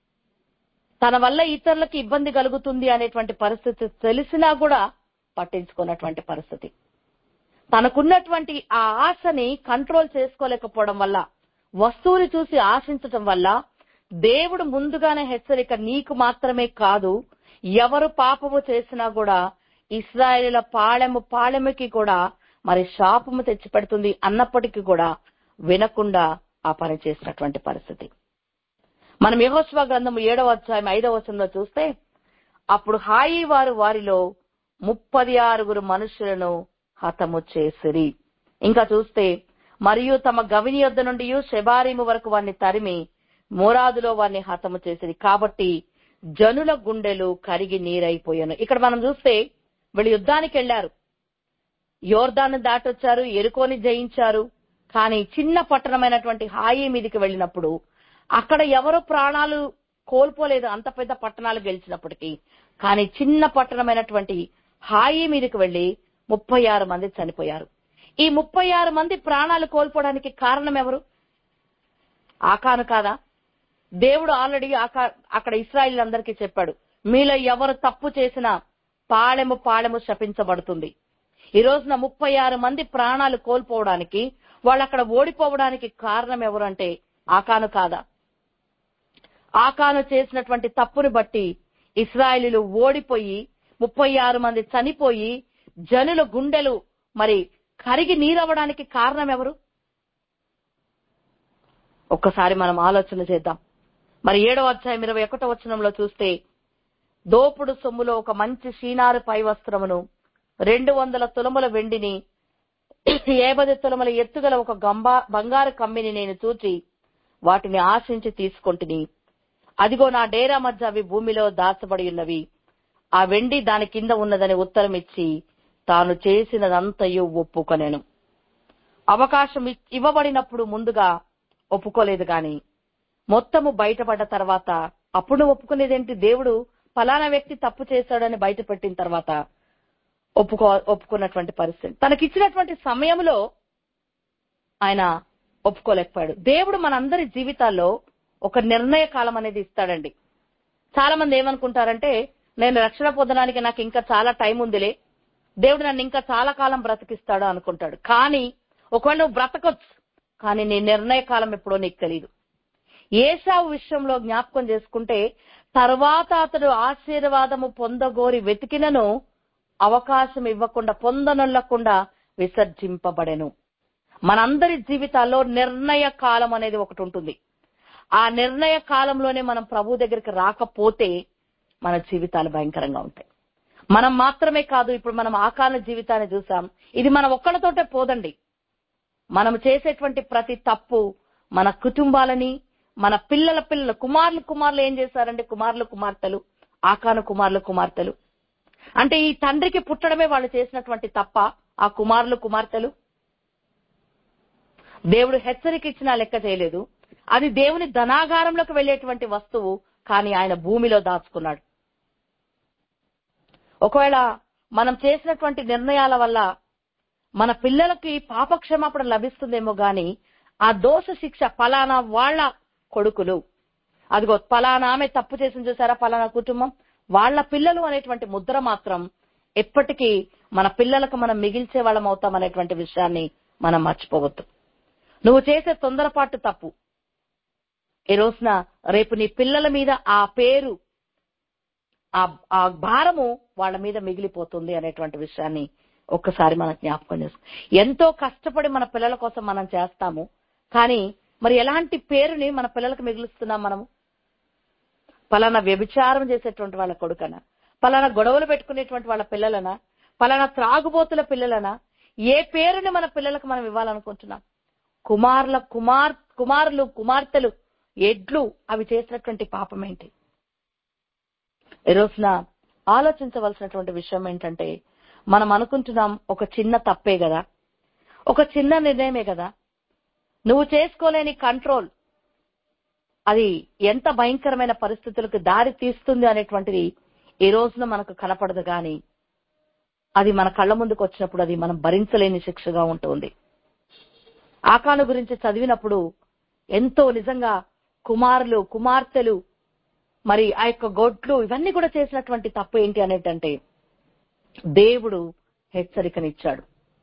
[SPEAKER 1] తన వల్ల ఇతరులకు ఇబ్బంది కలుగుతుంది అనేటువంటి పరిస్థితి తెలిసినా కూడా పట్టించుకున్నటువంటి పరిస్థితి తనకున్నటువంటి ఆ ఆశని కంట్రోల్ చేసుకోలేకపోవడం వల్ల వస్తువుని చూసి ఆశించటం వల్ల దేవుడు ముందుగానే హెచ్చరిక నీకు మాత్రమే కాదు ఎవరు పాపము చేసినా కూడా ఇస్రాయేలీల పాళెము పాళెముకి కూడా మరి శాపము తెచ్చిపెడుతుంది అన్నప్పటికీ కూడా వినకుండా ఆ పని చేసినటువంటి పరిస్థితి మనం యహోస్వ గ్రంథం ఏడవ అధ్యాయం ఐదవ వచనంలో చూస్తే అప్పుడు హాయి వారు వారిలో ముప్పది ఆరుగురు మనుషులను హతము చేసిరి ఇంకా చూస్తే మరియు తమ గవిని యొద్ద నుండి శబారీము వరకు వారిని తరిమి మోరాదులో వారిని హతము చేసిరి కాబట్టి జనుల గుండెలు కరిగి నీరైపోయాను ఇక్కడ మనం చూస్తే వీళ్ళు యుద్ధానికి వెళ్లారు యోర్దాను దాటొచ్చారు ఎరుకోని జయించారు కానీ చిన్న పట్టణమైనటువంటి హాయి మీదకి వెళ్ళినప్పుడు అక్కడ ఎవరు ప్రాణాలు కోల్పోలేదు అంత పెద్ద పట్టణాలు గెలిచినప్పటికీ కానీ చిన్న పట్టణమైనటువంటి హాయి మీదకి వెళ్లి ముప్పై ఆరు మంది చనిపోయారు ఈ ముప్పై ఆరు మంది ప్రాణాలు కోల్పోవడానికి కారణం ఎవరు ఆకాను కాదా దేవుడు ఆల్రెడీ అక్కడ ఇస్రాయిల్ అందరికీ చెప్పాడు మీలో ఎవరు తప్పు చేసినా పాళెము పాళెము శపించబడుతుంది ఈ రోజున ముప్పై ఆరు మంది ప్రాణాలు కోల్పోవడానికి వాళ్ళు అక్కడ ఓడిపోవడానికి కారణం ఎవరంటే ఆకాను కాదా ఆకాను చేసినటువంటి తప్పుని బట్టి ఇస్రాయిలీలు ఓడిపోయి ముప్పై ఆరు మంది చనిపోయి జనుల గుండెలు మరి కరిగి నీరవ్వడానికి కారణం ఎవరు ఒక్కసారి మనం ఆలోచన చేద్దాం మరి ఏడవ అధ్యాయం ఇరవై ఒకటో వచనంలో చూస్తే దోపుడు సొమ్ములో ఒక మంచి షీనారు పై వస్త్రమును రెండు వందల తులముల వెండిని ఏబది తులముల ఎత్తుగల ఒక గంబా బంగారు కమ్మిని నేను చూచి వాటిని ఆశించి తీసుకొంటిని అదిగో నా డేరా మధ్య అవి భూమిలో దాచబడి ఉన్నవి ఆ వెండి దాని కింద ఉన్నదని ఉత్తరం ఇచ్చి తాను చేసినదంతయు ఒప్పుకొనెను అవకాశం ఇవ్వబడినప్పుడు ముందుగా ఒప్పుకోలేదు గాని మొత్తము బయటపడ్డ తర్వాత అప్పుడు ఒప్పుకునేదేంటి దేవుడు ఫలానా వ్యక్తి తప్పు చేశాడని బయట పెట్టిన తర్వాత ఒప్పుకో ఒప్పుకున్నటువంటి పరిస్థితి తనకిచ్చినటువంటి సమయంలో ఆయన ఒప్పుకోలేకపోయాడు దేవుడు మనందరి జీవితాల్లో ఒక నిర్ణయ కాలం అనేది ఇస్తాడండి చాలా మంది ఏమనుకుంటారంటే నేను రక్షణ పొందడానికి నాకు ఇంకా చాలా టైం ఉందిలే దేవుడు నన్ను ఇంకా చాలా కాలం బ్రతికిస్తాడు అనుకుంటాడు కానీ ఒకవేళ నువ్వు బ్రతకొచ్చు కానీ నీ నిర్ణయ కాలం ఎప్పుడో నీకు తెలియదు ఏసావు విషయంలో జ్ఞాపకం చేసుకుంటే తర్వాత అతడు ఆశీర్వాదము పొందగోరి వెతికినను అవకాశం ఇవ్వకుండా పొందనొల్లకుండా విసర్జింపబడెను మనందరి జీవితాల్లో నిర్ణయ కాలం అనేది ఒకటి ఉంటుంది ఆ నిర్ణయ కాలంలోనే మనం ప్రభు దగ్గరికి రాకపోతే మన జీవితాలు భయంకరంగా ఉంటాయి మనం మాత్రమే కాదు ఇప్పుడు మనం ఆకాల జీవితాన్ని చూసాం ఇది మన ఒక్కళ్ళతోటే పోదండి మనం చేసేటువంటి ప్రతి తప్పు మన కుటుంబాలని మన పిల్లల పిల్లల కుమారులు కుమారులు ఏం చేశారంటే కుమారులు కుమార్తెలు ఆకాను కుమారులు కుమార్తెలు అంటే ఈ తండ్రికి పుట్టడమే వాళ్ళు చేసినటువంటి తప్ప ఆ కుమారులు కుమార్తెలు దేవుడు హెచ్చరిక ఇచ్చినా లెక్క చేయలేదు అది దేవుని ధనాగారంలోకి వెళ్లేటువంటి వస్తువు కానీ ఆయన భూమిలో దాచుకున్నాడు ఒకవేళ మనం చేసినటువంటి నిర్ణయాల వల్ల మన పిల్లలకి పాపక్షమాపణ లభిస్తుందేమో గాని ఆ దోష శిక్ష ఫలానా వాళ్ళ కొడుకులు అదిగో ఫలానా ఆమె తప్పు చేసింది చూసారా ఫలానా కుటుంబం వాళ్ళ పిల్లలు అనేటువంటి ముద్ర మాత్రం ఎప్పటికీ మన పిల్లలకు మనం మిగిల్చే వాళ్ళం అవుతాం అనేటువంటి విషయాన్ని మనం మర్చిపోవద్దు నువ్వు చేసే తొందరపాటు తప్పు ఈ రోజున రేపు నీ పిల్లల మీద ఆ పేరు ఆ ఆ భారము వాళ్ళ మీద మిగిలిపోతుంది అనేటువంటి విషయాన్ని ఒక్కసారి మనం జ్ఞాపకం చేసుకో ఎంతో కష్టపడి మన పిల్లల కోసం మనం చేస్తాము కానీ మరి ఎలాంటి పేరుని మన పిల్లలకు మిగులుస్తున్నాం మనము పలానా వ్యభిచారం చేసేటువంటి వాళ్ళ కొడుకనా పలానా గొడవలు పెట్టుకునేటువంటి వాళ్ళ పిల్లలనా పలానా త్రాగుబోతుల పిల్లలనా ఏ పేరుని మన పిల్లలకు మనం ఇవ్వాలనుకుంటున్నాం కుమారుల కుమార్ కుమారులు కుమార్తెలు ఎడ్లు అవి చేసినటువంటి పాపం ఏంటి ఈ రోజున ఆలోచించవలసినటువంటి విషయం ఏంటంటే మనం అనుకుంటున్నాం ఒక చిన్న తప్పే కదా ఒక చిన్న నిర్ణయమే కదా నువ్వు చేసుకోలేని కంట్రోల్ అది ఎంత భయంకరమైన పరిస్థితులకు దారి తీస్తుంది అనేటువంటిది ఈ రోజున మనకు కనపడదు గాని అది మన కళ్ళ ముందుకు వచ్చినప్పుడు అది మనం భరించలేని శిక్షగా ఉంటుంది ఆకాను గురించి చదివినప్పుడు ఎంతో నిజంగా కుమారులు కుమార్తెలు మరి ఆ యొక్క గొడ్లు ఇవన్నీ కూడా చేసినటువంటి తప్పు ఏంటి అనేటంటే దేవుడు హెచ్చరికనిచ్చాడు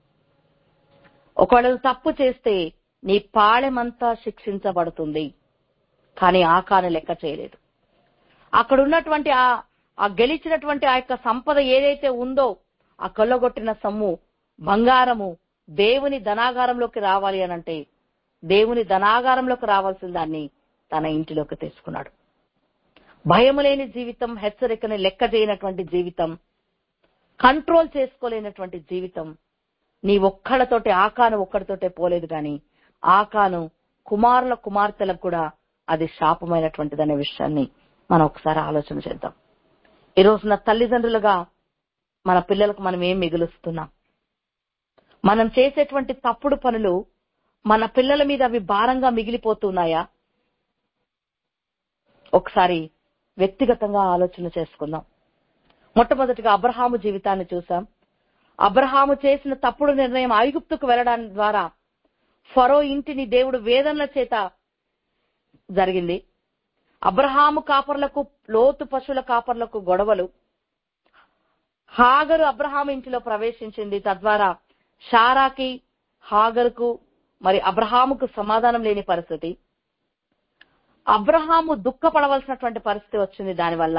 [SPEAKER 1] ఒకవేళ నువ్వు తప్పు చేస్తే నీ పాళెమంతా శిక్షించబడుతుంది కానీ ఆకాను లెక్క చేయలేదు అక్కడ ఉన్నటువంటి ఆ ఆ గెలిచినటువంటి ఆ యొక్క సంపద ఏదైతే ఉందో ఆ కొల్లగొట్టిన సొమ్ము బంగారము దేవుని ధనాగారంలోకి రావాలి అనంటే దేవుని ధనాగారంలోకి రావాల్సిన దాన్ని తన ఇంటిలోకి తెచ్చుకున్నాడు భయం లేని జీవితం హెచ్చరికని లెక్క చేయనటువంటి జీవితం కంట్రోల్ చేసుకోలేనటువంటి జీవితం నీ ఒక్కళ్ళతోటి ఆకాను ఒక్కడితోటే పోలేదు గాని ఆకాను కుమారుల కుమార్తెలకు కూడా అది శాపమైనటువంటిదనే విషయాన్ని మనం ఒకసారి ఆలోచన చేద్దాం ఈ రోజున తల్లిదండ్రులుగా మన పిల్లలకు మనం ఏం మిగులుస్తున్నాం మనం చేసేటువంటి తప్పుడు పనులు మన పిల్లల మీద అవి భారంగా మిగిలిపోతున్నాయా ఒకసారి వ్యక్తిగతంగా ఆలోచన చేసుకుందాం మొట్టమొదటిగా అబ్రహాము జీవితాన్ని చూసాం అబ్రహాము చేసిన తప్పుడు నిర్ణయం ఐగుప్తుకు వెళ్ళడానికి ద్వారా ఫరో ఇంటిని దేవుడు వేదనల చేత జరిగింది అబ్రహాము కాపర్లకు లోతు పశువుల కాపర్లకు గొడవలు హాగరు అబ్రహాము ఇంటిలో ప్రవేశించింది తద్వారా షారాకి హాగరుకు మరి అబ్రహాముకు సమాధానం లేని పరిస్థితి అబ్రహాము దుఃఖపడవలసినటువంటి పరిస్థితి వచ్చింది దానివల్ల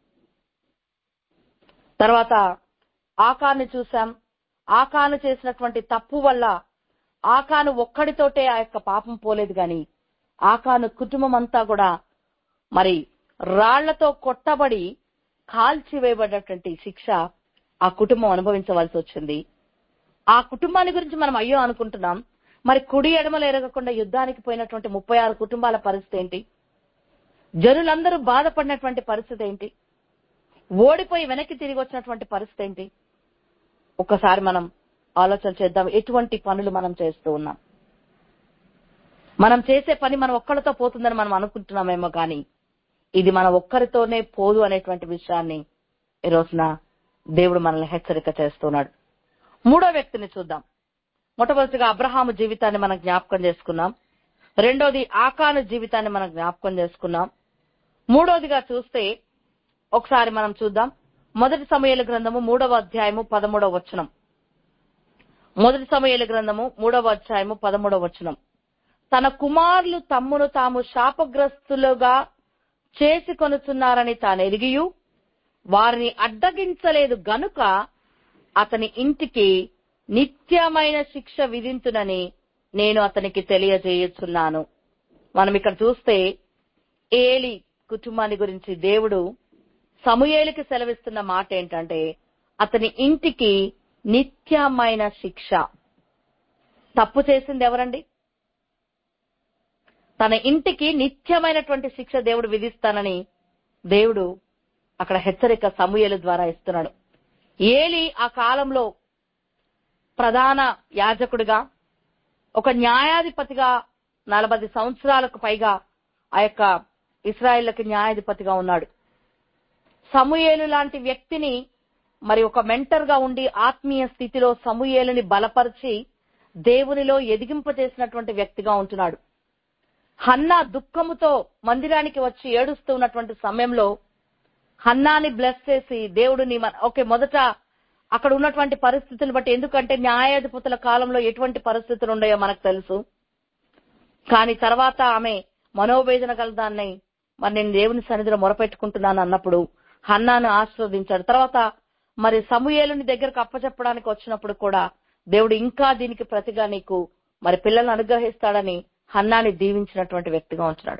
[SPEAKER 1] తర్వాత ఆకాన్ని చూసాం ఆకాను చేసినటువంటి తప్పు వల్ల ఆకాను ఒక్కడితోటే ఆ యొక్క పాపం పోలేదు గాని ఆకాను కుటుంబం అంతా కూడా మరి రాళ్లతో కొట్టబడి కాల్చివేయబడినటువంటి శిక్ష ఆ కుటుంబం అనుభవించవలసి వచ్చింది ఆ కుటుంబాన్ని గురించి మనం అయ్యో అనుకుంటున్నాం మరి కుడి ఎడమలు ఎరగకుండా యుద్ధానికి పోయినటువంటి ముప్పై ఆరు కుటుంబాల పరిస్థితి ఏంటి జనులందరూ బాధపడినటువంటి పరిస్థితి ఏంటి ఓడిపోయి వెనక్కి తిరిగి వచ్చినటువంటి పరిస్థితి ఏంటి ఒక్కసారి మనం ఆలోచన చేద్దాం ఎటువంటి పనులు మనం చేస్తూ ఉన్నాం మనం చేసే పని మనం ఒక్కరితో పోతుందని మనం అనుకుంటున్నామేమో కానీ ఇది మన ఒక్కరితోనే పోదు అనేటువంటి విషయాన్ని ఈ రోజున దేవుడు మనల్ని హెచ్చరిక చేస్తున్నాడు మూడో వ్యక్తిని చూద్దాం మొట్టమొదటిగా అబ్రహాము జీవితాన్ని మనం జ్ఞాపకం చేసుకున్నాం రెండోది ఆకాను జీవితాన్ని మనం జ్ఞాపకం చేసుకున్నాం మూడోదిగా చూస్తే ఒకసారి మనం చూద్దాం మొదటి సమయాల గ్రంథము మూడవ అధ్యాయము పదమూడవ వచనం మొదటి సమయాల గ్రంథము మూడవ అధ్యాయము పదమూడవ వచనం తన కుమారులు తమ్మును తాము శాపగ్రస్తులుగా చేసి కొనుచున్నారని తాను ఎరిగియు వారిని అడ్డగించలేదు గనుక అతని ఇంటికి నిత్యమైన శిక్ష విధించునని నేను అతనికి తెలియజేయుచున్నాను మనం ఇక్కడ చూస్తే ఏలి కుటుంబాన్ని గురించి దేవుడు సమూయేలికి సెలవిస్తున్న మాట ఏంటంటే అతని ఇంటికి నిత్యమైన శిక్ష తప్పు చేసింది ఎవరండి తన ఇంటికి నిత్యమైనటువంటి శిక్ష దేవుడు విధిస్తానని దేవుడు అక్కడ హెచ్చరిక సమూయేలు ద్వారా ఇస్తున్నాడు ఏలి ఆ కాలంలో ప్రధాన యాజకుడిగా ఒక న్యాయాధిపతిగా నలభై సంవత్సరాలకు పైగా ఆ యొక్క ఇస్రాయేళ్లకు న్యాయాధిపతిగా ఉన్నాడు సమూయేలు లాంటి వ్యక్తిని మరి ఒక మెంటర్ గా ఉండి ఆత్మీయ స్థితిలో సమూయేలుని బలపరిచి దేవునిలో ఎదిగింపజేసినటువంటి వ్యక్తిగా ఉంటున్నాడు హన్నా దుఃఖముతో మందిరానికి వచ్చి ఏడుస్తూ ఉన్నటువంటి సమయంలో హన్నాని బ్లెస్ చేసి దేవుడిని మన- ఓకే మొదట అక్కడ ఉన్నటువంటి పరిస్థితులు బట్టి ఎందుకంటే న్యాయాధిపతుల కాలంలో ఎటువంటి పరిస్థితులు ఉన్నాయో మనకు తెలుసు కానీ తర్వాత ఆమె మనోవేదన గలదాన్ని మరి నేను దేవుని సన్నిధిలో మొరపెట్టుకుంటున్నాను అన్నప్పుడు హన్నాను ఆశీర్వదించాడు తర్వాత మరి సమూయేలుని దగ్గరకు అప్పచెప్పడానికి వచ్చినప్పుడు కూడా దేవుడు ఇంకా దీనికి ప్రతిగా నీకు మరి పిల్లల్ని అనుగ్రహిస్తాడని హన్నాని దీవించినటువంటి వ్యక్తిగా ఉంటున్నాడు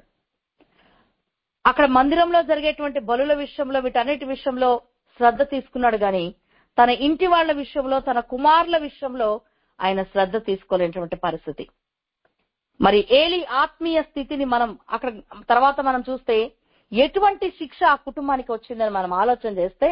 [SPEAKER 1] అక్కడ మందిరంలో జరిగేటువంటి బలుల విషయంలో వీటన్నిటి విషయంలో శ్రద్ధ తీసుకున్నాడు గాని తన ఇంటి వాళ్ళ విషయంలో తన కుమారుల విషయంలో ఆయన శ్రద్ధ తీసుకోలేనటువంటి పరిస్థితి మరి ఏలి ఆత్మీయ స్థితిని మనం అక్కడ తర్వాత మనం చూస్తే ఎటువంటి శిక్ష ఆ కుటుంబానికి వచ్చిందని మనం ఆలోచన చేస్తే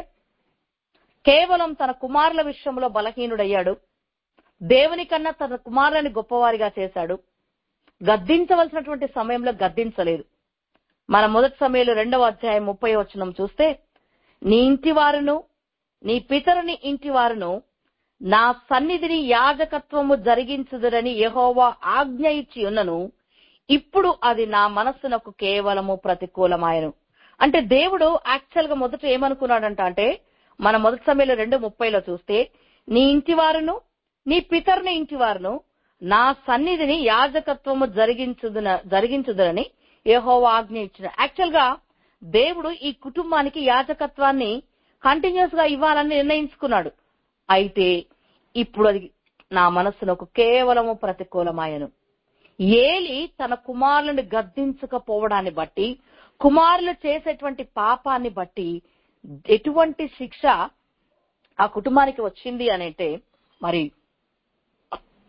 [SPEAKER 1] కేవలం తన కుమారుల విషయంలో బలహీనుడయ్యాడు దేవుని కన్నా తన కుమారులని గొప్పవారిగా చేశాడు గద్దించవలసినటువంటి సమయంలో గద్దించలేదు మన మొదటి సమయంలో రెండవ అధ్యాయం ముప్పై వచనం చూస్తే నీ ఇంటి వారును నీ పితరుని ఇంటి వారును నా సన్నిధిని యాజకత్వము జరిగించుదురని యెహోవా ఆజ్ఞ ఇచ్చి ఉన్నను ఇప్పుడు అది నా మనస్సునకు కేవలము ప్రతికూలమాయను అంటే దేవుడు యాక్చువల్ గా మొదట ఏమనుకున్నాడంట అంటే మన మొదటి సమయంలో రెండు ముప్పైలో చూస్తే నీ ఇంటి వారును నీ పితరుని ఇంటి వారును నా సన్నిధిని యాజకత్వము జరిగించుదున జరిగించుదురని యెహోవా ఆజ్ఞ ఇచ్చిన యాక్చువల్ గా దేవుడు ఈ కుటుంబానికి యాజకత్వాన్ని కంటిన్యూస్ గా ఇవ్వాలని నిర్ణయించుకున్నాడు అయితే ఇప్పుడు అది నా మనస్సునకు కేవలము ప్రతికూలమాయను ఏలి తన కుమారులను గద్దించకపోవడాన్ని బట్టి కుమారులు చేసేటువంటి పాపాన్ని బట్టి ఎటువంటి శిక్ష ఆ కుటుంబానికి వచ్చింది అని అంటే మరి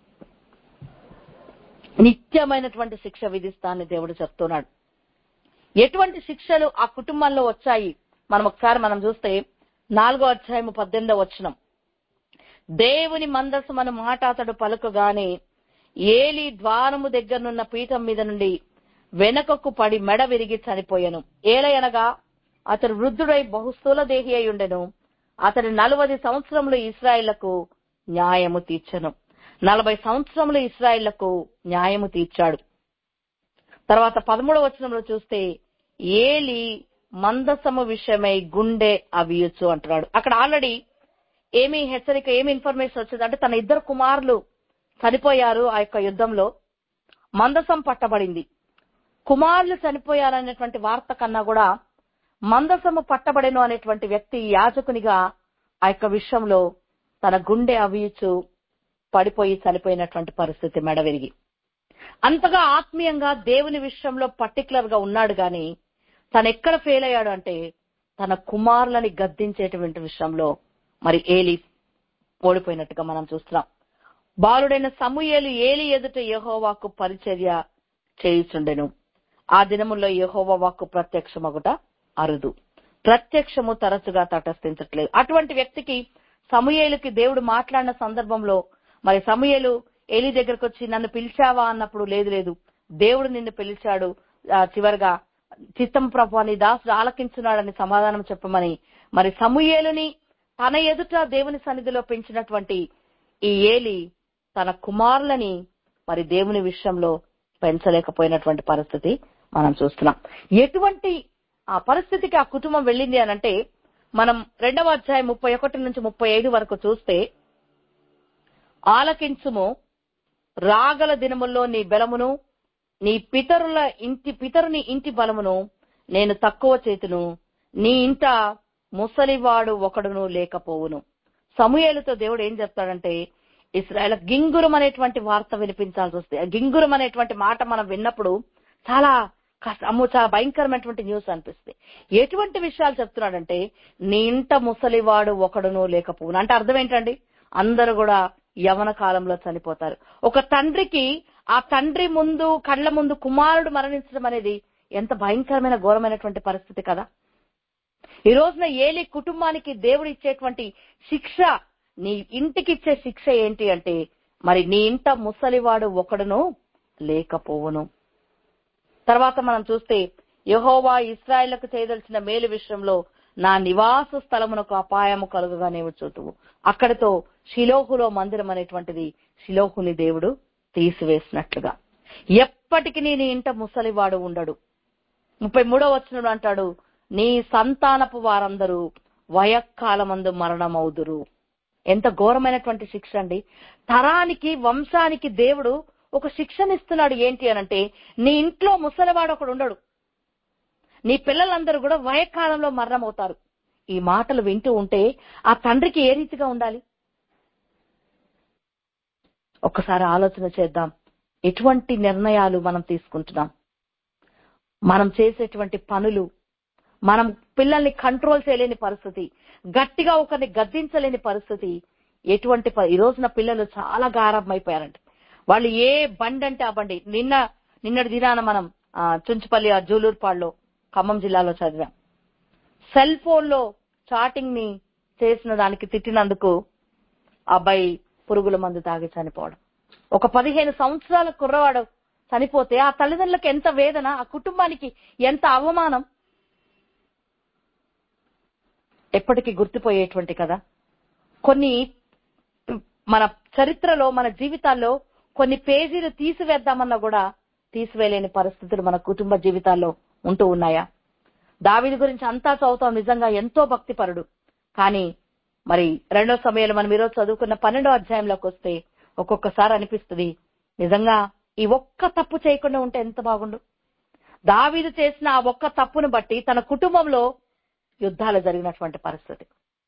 [SPEAKER 1] నిత్యమైనటువంటి శిక్ష విధిస్తానని దేవుడు చెప్తున్నాడు ఎటువంటి శిక్షలు ఆ కుటుంబంలో వచ్చాయి మనం ఒకసారి మనం చూస్తే నాలుగో అధ్యాయము పద్దెనిమిదో వచనం దేవుని మందసమను మాట అతడు పలుకగానే ఏలి ద్వారము దగ్గరనున్న పీఠం మీద నుండి వెనకకు పడి మెడ విరిగి చనిపోయాను ఏలయనగా అతడు వృద్ధుడై బహుస్థూల దేహి అయి ఉండెను అతడు నలభై సంవత్సరములు ఇస్రాయిళ్లకు న్యాయము తీర్చను నలభై సంవత్సరములు ఇస్రాయిళ్లకు న్యాయము తీర్చాడు తర్వాత పదమూడవ వచనంలో చూస్తే ఏలి మందసము విషయమై గుండె అవియొచ్చు అంటున్నాడు అక్కడ ఆల్రెడీ ఏమి హెచ్చరిక ఏమి ఇన్ఫర్మేషన్ వచ్చింది అంటే తన ఇద్దరు కుమారులు చనిపోయారు ఆ యొక్క యుద్ధంలో మందసం పట్టబడింది కుమారులు చనిపోయారనేటువంటి వార్త కన్నా కూడా మందసము పట్టబడెను అనేటువంటి వ్యక్తి యాజకునిగా ఆ యొక్క విషయంలో తన గుండె అవియుచు పడిపోయి చనిపోయినటువంటి పరిస్థితి మెడ విరిగి అంతగా ఆత్మీయంగా దేవుని విషయంలో పర్టికులర్ గా ఉన్నాడు గాని తను ఎక్కడ ఫెయిల్ అయ్యాడు అంటే తన కుమారులని గద్దించేటువంటి విషయంలో మరి ఏలి ఓడిపోయినట్టుగా మనం చూస్తున్నాం బాలుడైన సమూయేలు ఏలి ఎదుట యెహోవాకు పరిచర్య చేయుచుండెను ఆ దినముల్లో యెహోవా వాక్కు ప్రత్యక్షమగుట అరుదు ప్రత్యక్షము తరచుగా తటస్థించట్లేదు అటువంటి వ్యక్తికి సమూయేలుకి దేవుడు మాట్లాడిన సందర్భంలో మరి సమూయేలు ఏలి దగ్గరకు వచ్చి నన్ను పిలిచావా అన్నప్పుడు లేదు లేదు దేవుడు నిన్ను పిలిచాడు ఆ, చివరిగా చిత్తం ప్రభు నీ దాసుడు ఆలకించున్నాడని సమాధానం చెప్పమని మరి సమూయేలుని తన ఎదుట దేవుని సన్నిధిలో పెంచినటువంటి ఈ ఏలి తన కుమారులని మరి దేవుని విషయంలో పెంచలేకపోయినటువంటి పరిస్థితి మనం చూస్తున్నాం ఎటువంటి ఆ పరిస్థితికి ఆ కుటుంబం వెళ్ళింది అని అంటే మనం రెండవ అధ్యాయం ముప్పై ఒకటి నుంచి ముప్పై ఐదు వరకు చూస్తే ఆలకించుము రాగల దినముల్లో నీ బలమును నీ పితరుల ఇంటి పితరుని ఇంటి బలమును నేను తక్కువ చేతును నీ ఇంట ముసలివాడు ఒకడును లేకపోవును సమూయేలుతో దేవుడు ఏం చెప్తాడంటే ఇస్రాయల్ గింగురం అనేటువంటి వార్త వినిపించాల్సి వస్తే ఆ గింగురం అనేటువంటి మాట మనం విన్నప్పుడు చాలా కష్ట- అమ్మో చాలా భయంకరమైనటువంటి న్యూస్ అనిపిస్తుంది ఎటువంటి విషయాలు చెప్తున్నాడంటే నీ ఇంట ముసలివాడు ఒకడును లేకపోవును అంటే అర్థం ఏంటండి అందరూ కూడా యవన కాలంలో చనిపోతారు ఒక తండ్రికి ఆ తండ్రి ముందు కళ్ళ ముందు కుమారుడు మరణించడం అనేది ఎంత భయంకరమైన ఘోరమైనటువంటి పరిస్థితి కదా ఈ రోజున ఏలి కుటుంబానికి దేవుడు ఇచ్చేటువంటి శిక్ష నీ ఇంటికి ఇచ్చే శిక్ష ఏంటి అంటే మరి నీ ఇంట ముసలివాడు ఒకడును లేకపోవును తర్వాత మనం చూస్తే యెహోవా ఇస్రాయేళ్లకు చేయదలిచిన మేలు విషయంలో నా నివాస స్థలమునకు అపాయము కలుగుగా నీవు చూతువు అక్కడితో షిలోహులో మందిరం అనేటువంటిది షిలోహుని దేవుడు తీసివేసినట్లుగా ఎప్పటికి నీ ఇంట ముసలివాడు ఉండడు ముప్పై మూడో వచనంలో అంటాడు నీ సంతానపు వారందరూ వయక్కాలమందు మరణమవుదురు ఎంత ఘోరమైనటువంటి శిక్ష అండి తరానికి వంశానికి దేవుడు ఒక శిక్షనిస్తున్నాడు ఏంటి అనంటే నీ ఇంట్లో ముసలివాడు ఒకడు ఉండడు నీ పిల్లలందరూ కూడా వయకాలంలో మరణమవుతారు ఈ మాటలు వింటూ ఉంటే ఆ తండ్రికి ఏ రీతిగా ఉండాలి ఒక్కసారి ఆలోచన చేద్దాం ఎటువంటి నిర్ణయాలు మనం తీసుకుంటున్నాం మనం చేసేటువంటి పనులు మనం పిల్లల్ని కంట్రోల్ చేయలేని పరిస్థితి గట్టిగా ఒకరిని గద్దించలేని పరిస్థితి ఎటువంటి ప- ఈ రోజున పిల్లలు చాలా గారం అయిపోయారంట వాళ్ళు ఏ బండి అంటే ఆ బండి నిన్న నిన్నటి దినాన మనం ఆ, చుంచుపల్లి ఆ జూలూరుపాడులో ఖమ్మం జిల్లాలో చదివాం సెల్ ఫోన్ లో చాటింగ్ ని చేసిన దానికి తిట్టినందుకు ఆ అబ్బాయి పురుగుల మందు తాగి చనిపోవడం ఒక పదిహేను సంవత్సరాల కుర్రవాడు చనిపోతే ఆ తల్లిదండ్రులకు ఎంత వేదన ఆ కుటుంబానికి ఎంత అవమానం ఎప్పటికీ గుర్తుపోయేటువంటి కదా కొన్ని మన చరిత్రలో మన జీవితాల్లో కొన్ని పేజీలు తీసివేద్దామన్నా కూడా తీసివేయలేని పరిస్థితులు మన కుటుంబ జీవితాల్లో ఉంటూ ఉన్నాయా దావిది గురించి అంతా చదువుతాం నిజంగా ఎంతో భక్తిపరుడు కానీ మరి రెండో సమయంలో మనం ఈరోజు చదువుకున్న పన్నెండో అధ్యాయంలోకి వస్తే ఒక్కొక్కసారి అనిపిస్తుంది నిజంగా ఈ ఒక్క తప్పు చేయకుండా ఉంటే ఎంత బాగుండు దావీదు చేసిన ఆ ఒక్క తప్పును బట్టి తన కుటుంబంలో యుద్ధాలు జరిగినటువంటి పరిస్థితి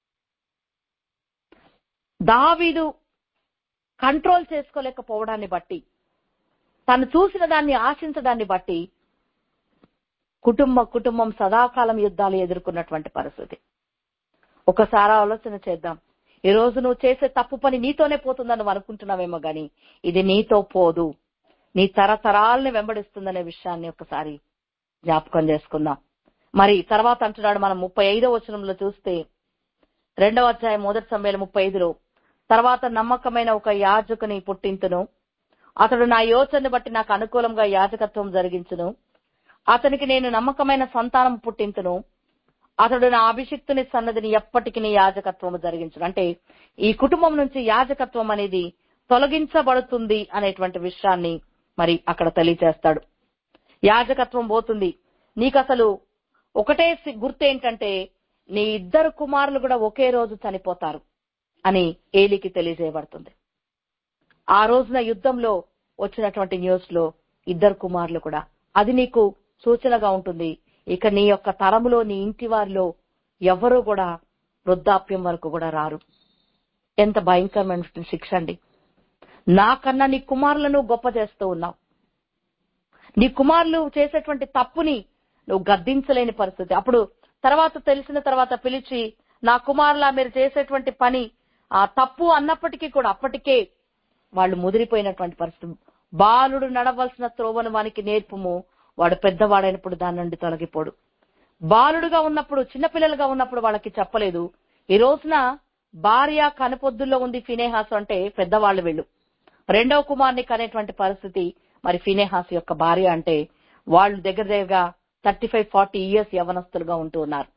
[SPEAKER 1] దావీదు కంట్రోల్ చేసుకోలేకపోవడాన్ని బట్టి తను చూసిన దాన్ని ఆశించడాన్ని బట్టి కుటుంబ కుటుంబం సదాకాలం యుద్ధాలు ఎదుర్కొన్నటువంటి పరిస్థితి ఒకసారి ఆలోచన చేద్దాం ఈ రోజు నువ్వు చేసే తప్పు పని నీతోనే పోతుందని నువ్వు అనుకుంటున్నావేమో గాని ఇది నీతో పోదు నీ తరతరాలని వెంబడిస్తుందనే విషయాన్ని ఒకసారి జ్ఞాపకం చేసుకుందాం మరి తర్వాత అంటున్నాడు మనం ముప్పై ఐదో వచనంలో చూస్తే రెండవ అధ్యాయం మొదటి సమయాలు ముప్పై ఐదులో తర్వాత నమ్మకమైన ఒక యాజకుని పుట్టింతును అతడు నా యోచనని బట్టి నాకు అనుకూలంగా యాజకత్వం జరిగించును అతనికి నేను నమ్మకమైన సంతానం పుట్టింతును అతడు నా అభిషిక్తుని సన్నదిని ఎప్పటికీ యాజకత్వం జరిగించును అంటే ఈ కుటుంబం నుంచి యాజకత్వం అనేది తొలగించబడుతుంది అనేటువంటి విషయాన్ని మరి అక్కడ తెలియజేస్తాడు యాజకత్వం పోతుంది నీకు అసలు ఒకటే సి- గుర్తు ఏంటంటే నీ ఇద్దరు కుమారులు కూడా ఒకే రోజు చనిపోతారు అని ఏలికి తెలియజేయబడుతుంది ఆ రోజున యుద్ధంలో వచ్చినటువంటి న్యూస్ లో ఇద్దరు కుమారులు కూడా అది నీకు సూచనగా ఉంటుంది ఇక నీ యొక్క తరములో నీ ఇంటి వారిలో ఎవరు కూడా వృద్ధాప్యం వరకు కూడా రారు ఎంత భయంకరమైన శిక్ష అండి నాకన్నా నీ కుమారులను గొప్ప చేస్తూ ఉన్నావు నీ కుమారులు చేసేటువంటి తప్పుని నువ్వు గద్దించలేని పరిస్థితి అప్పుడు తర్వాత తెలిసిన తర్వాత పిలిచి నా కుమారులా మీరు చేసేటువంటి పని ఆ తప్పు అన్నప్పటికీ కూడా అప్పటికే వాళ్ళు ముదిరిపోయినటువంటి పరిస్థితి బాలుడు నడవలసిన త్రోవను వానికి నేర్పుము వాడు పెద్దవాడైనప్పుడు దాని నుండి తొలగిపోడు బాలుడుగా ఉన్నప్పుడు చిన్నపిల్లలుగా ఉన్నప్పుడు వాళ్ళకి చెప్పలేదు ఈ రోజున భార్య కనుపొద్దుల్లో ఉంది ఫినేహాసు అంటే పెద్దవాళ్ళు వీళ్ళు రెండవ కుమార్ని కనేటువంటి పరిస్థితి మరి ఫినేహాస్ యొక్క భార్య అంటే వాళ్ళు దగ్గర దగ్గరగా థర్టీ ఫైవ్ ఫార్టీ ఇయర్స్ యవనస్తులుగా ఉంటూ ఉన్నారు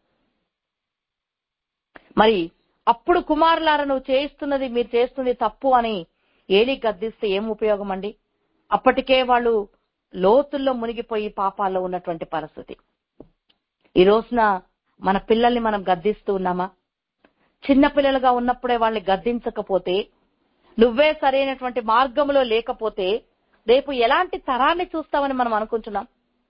[SPEAKER 1] మరి అప్పుడు కుమారులారా నువ్వు చేస్తున్నది మీరు చేస్తుంది తప్పు అని ఏలి గద్దిస్తే ఏం ఉపయోగం అండి అప్పటికే వాళ్ళు లోతుల్లో మునిగిపోయి పాపాల్లో ఉన్నటువంటి పరిస్థితి ఈ రోజున మన పిల్లల్ని మనం గద్దిస్తూ ఉన్నామా చిన్న పిల్లలుగా ఉన్నప్పుడే వాళ్ళని గద్దించకపోతే నువ్వే సరైనటువంటి మార్గంలో లేకపోతే రేపు ఎలాంటి తరాన్ని చూస్తామని మనం అనుకుంటున్నాం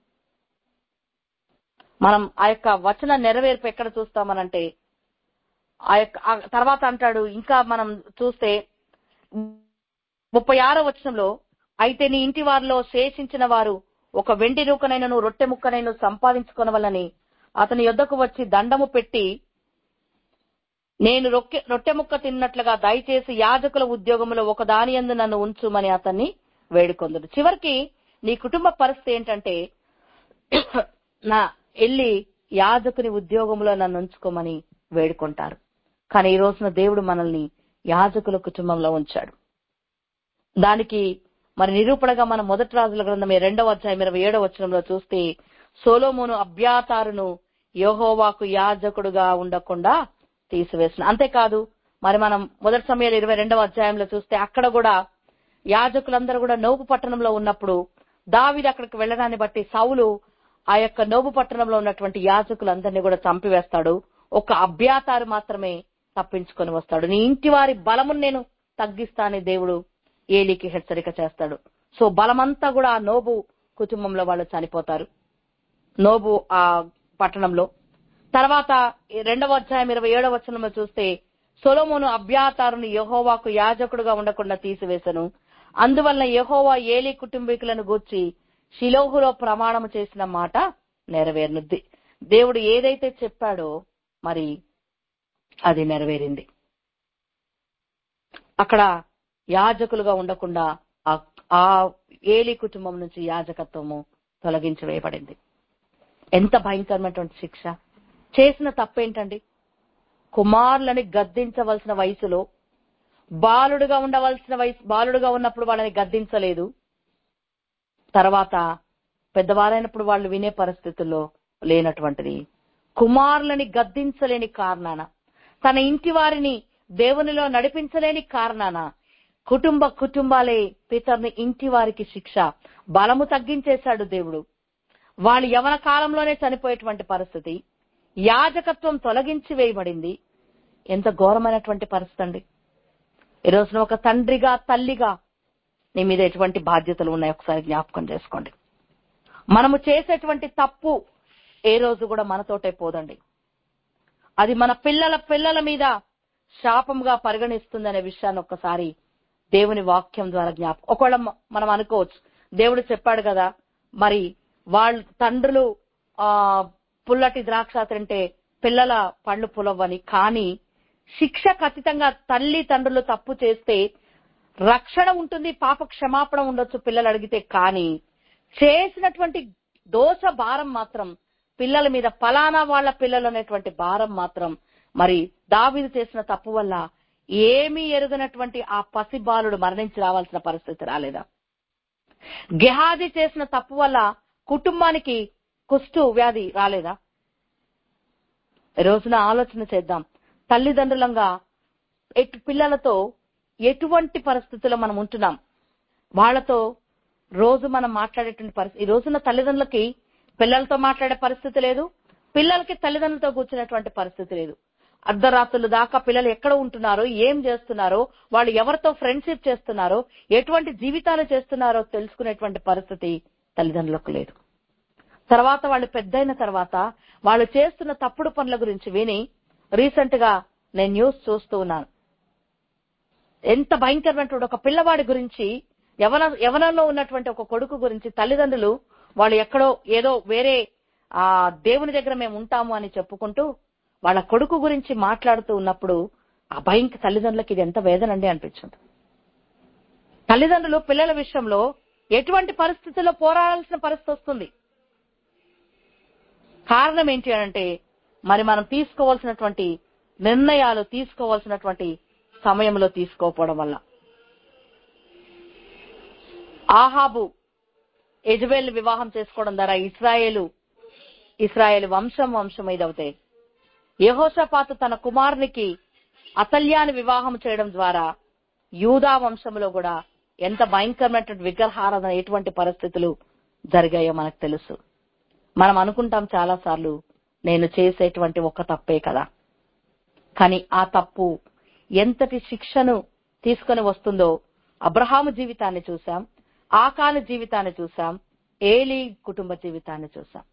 [SPEAKER 1] మనం ఆ యొక్క వచన నెరవేర్పు ఎక్కడ చూస్తామనంటే ఆ యొక్క ఆ తర్వాత అంటాడు ఇంకా మనం చూస్తే ముప్పై ఆరో వచనంలో అయితే నీ ఇంటి వారిలో శేషించిన వారు ఒక వెండి నూకనైనను రొట్టె ముక్కనైను సంపాదించుకొనవలని అతని యొద్దకు వచ్చి దండము పెట్టి నేను రొట్టె రొట్టె ముక్క తిన్నట్లుగా దయచేసి యాజకుల ఉద్యోగంలో ఒక దాని యందు నన్ను ఉంచుమని అతన్ని వేడుకొందుడు చివరికి నీ కుటుంబ పరిస్థితి ఏంటంటే నా వెళ్ళి యాజకుని ఉద్యోగంలో నన్ను ఉంచుకోమని వేడుకుంటారు కానీ ఈ రోజున దేవుడు మనల్ని యాజకుల కుటుంబంలో ఉంచాడు దానికి మరి నిరూపణగా మన మొదటి రాజుల గ్రంథం ఈ రెండవ అధ్యాయం ఇరవై ఏడవ వచనంలో చూస్తే సోలోమును అభ్యాతారును యెహోవాకు యాజకుడుగా ఉండకుండా తీసివేసిన అంతేకాదు మరి మనం మొదటి సమయంలో ఇరవై రెండవ అధ్యాయంలో చూస్తే అక్కడ కూడా యాజకులందరూ కూడా నోబు పట్టణంలో ఉన్నప్పుడు దావిది అక్కడికి వెళ్ళడాన్ని బట్టి సౌలు ఆ యొక్క నోబు పట్టణంలో ఉన్నటువంటి యాజకులందరినీ కూడా చంపివేస్తాడు ఒక అభ్యాతారు మాత్రమే తప్పించుకొని వస్తాడు నీ ఇంటి వారి బలమును నేను తగ్గిస్తానని దేవుడు ఏలికి హెచ్చరిక చేస్తాడు సో బలమంతా కూడా ఆ నోబు కుటుంబంలో వాళ్ళు చనిపోతారు నోబు ఆ పట్టణంలో తర్వాత ఈ రెండవ అధ్యాయం ఇరవై ఏడవ వచనంలో చూస్తే సొలోమోను అభ్యాతారుని యెహోవాకు యాజకుడుగా ఉండకుండా తీసివేశను అందువలన యెహోవా ఏలి కుటుంబీకులను గూర్చి షిలోహులో ప్రమాణము చేసిన మాట నెరవేరునుద్ది దేవుడు ఏదైతే చెప్పాడో మరి అది నెరవేరింది అక్కడ యాజకులుగా ఉండకుండా ఆ- ఆ ఏలి కుటుంబం నుంచి యాజకత్వము తొలగించి వేయబడింది ఎంత భయంకరమైనటువంటి శిక్ష చేసిన తప్పేంటండి కుమారులని గద్దించవలసిన వయసులో బాలుడుగా ఉండవలసిన వయసు బాలుడుగా ఉన్నప్పుడు వాళ్ళని గద్దించలేదు తర్వాత పెద్దవారైనప్పుడు వాళ్ళు వినే పరిస్థితుల్లో లేనటువంటిది కుమారులని గద్దించలేని కారణాన తన ఇంటి వారిని దేవునిలో నడిపించలేని కారణాన కుటుంబ కుటుంబాలే పితర్ని ఇంటి వారికి శిక్ష బలము తగ్గించేశాడు దేవుడు వాళ్ళు యవన కాలంలోనే చనిపోయేటువంటి పరిస్థితి యాజకత్వం తొలగించి వేయబడింది ఎంత ఘోరమైనటువంటి పరిస్థితి అండి ఈ రోజున ఒక తండ్రిగా తల్లిగా నీ మీద ఎటువంటి బాధ్యతలు ఉన్నాయి ఒకసారి జ్ఞాపకం చేసుకోండి మనము చేసేటువంటి తప్పు ఏ రోజు కూడా మనతోటే పోదండి అది మన పిల్లల పిల్లల మీద శాపంగా పరిగణిస్తుంది అనే విషయాన్ని ఒక్కసారి దేవుని వాక్యం ద్వారా జ్ఞాపకం ఒకవేళ మ- మనం అనుకోవచ్చు దేవుడు చెప్పాడు కదా మరి వాళ్ళ తండ్రులు ఆ పుల్లటి ద్రాక్ష తింటే పిల్లల పండ్లు పులవని కానీ శిక్ష ఖచ్చితంగా తల్లి తండ్రులు తప్పు చేస్తే రక్షణ ఉంటుంది పాప క్షమాపణ ఉండొచ్చు పిల్లలు అడిగితే కానీ చేసినటువంటి దోష భారం మాత్రం పిల్లల మీద ఫలానా వాళ్ళ పిల్లలు అనేటువంటి భారం మాత్రం మరి దావీదు చేసిన తప్పు వల్ల ఏమీ ఎరుగనటువంటి ఆ పసి బాలుడు మరణించి రావాల్సిన పరిస్థితి రాలేదా గెహాది చేసిన తప్పు వల్ల కుటుంబానికి కుష్టు వ్యాధి రాలేదా ఈ రోజున ఆలోచన చేద్దాం తల్లిదండ్రులంగా ఎటు పిల్లలతో ఎటువంటి పరిస్థితుల్లో మనం ఉంటున్నాం వాళ్ళతో రోజు మనం మాట్లాడేటువంటి పరిస్థితి ఈ రోజున తల్లిదండ్రులకి పిల్లలతో మాట్లాడే పరిస్థితి లేదు పిల్లలకి తల్లిదండ్రులతో కూర్చునేటువంటి పరిస్థితి లేదు అర్ధరాత్రులు దాకా పిల్లలు ఎక్కడ ఉంటున్నారో ఏం చేస్తున్నారో వాళ్ళు ఎవరితో ఫ్రెండ్షిప్ చేస్తున్నారో ఎటువంటి జీవితాలు చేస్తున్నారో తెలుసుకునేటువంటి పరిస్థితి తల్లిదండ్రులకు లేదు తర్వాత వాళ్ళు పెద్దయిన తర్వాత వాళ్ళు చేస్తున్న తప్పుడు పనుల గురించి విని రీసెంట్ గా నేను న్యూస్ చూస్తూ ఉన్నాను ఎంత భయంకరమైనటువంటి ఒక పిల్లవాడి గురించి యవన యవనంలో ఉన్నటువంటి ఒక కొడుకు గురించి తల్లిదండ్రులు వాళ్ళు ఎక్కడో ఏదో వేరే ఆ దేవుని దగ్గర మేము ఉంటాము అని చెప్పుకుంటూ వాళ్ళ కొడుకు గురించి మాట్లాడుతూ ఉన్నప్పుడు ఆ భయంకి తల్లిదండ్రులకి ఇది ఎంత వేదన అండి అనిపించింది తల్లిదండ్రులు పిల్లల విషయంలో ఎటువంటి పరిస్థితుల్లో పోరాడాల్సిన పరిస్థితి వస్తుంది కారణం ఏంటి అంటే మరి మనం తీసుకోవాల్సినటువంటి నిర్ణయాలు తీసుకోవాల్సినటువంటి సమయంలో తీసుకోకపోవడం వల్ల ఆహాబు యజబేల్ వివాహం చేసుకోవడం ద్వారా ఇస్రాయేలు ఇస్రాయేల్ వంశం వంశం ఇదవుతాయి యహోషపాతు తన కుమారునికి అతల్యాన్ని వివాహం చేయడం ద్వారా యూదా వంశంలో కూడా ఎంత భయంకరమైనటువంటి విగ్రహారాధన ఎటువంటి పరిస్థితులు జరిగాయో మనకు తెలుసు మనం అనుకుంటాం చాలా సార్లు నేను చేసేటువంటి ఒక తప్పే కదా కానీ ఆ తప్పు ఎంతటి శిక్షను తీసుకొని వస్తుందో అబ్రహాము జీవితాన్ని చూసాం ఆకాను జీవితాన్ని చూసాం ఏలి కుటుంబ జీవితాన్ని చూసాం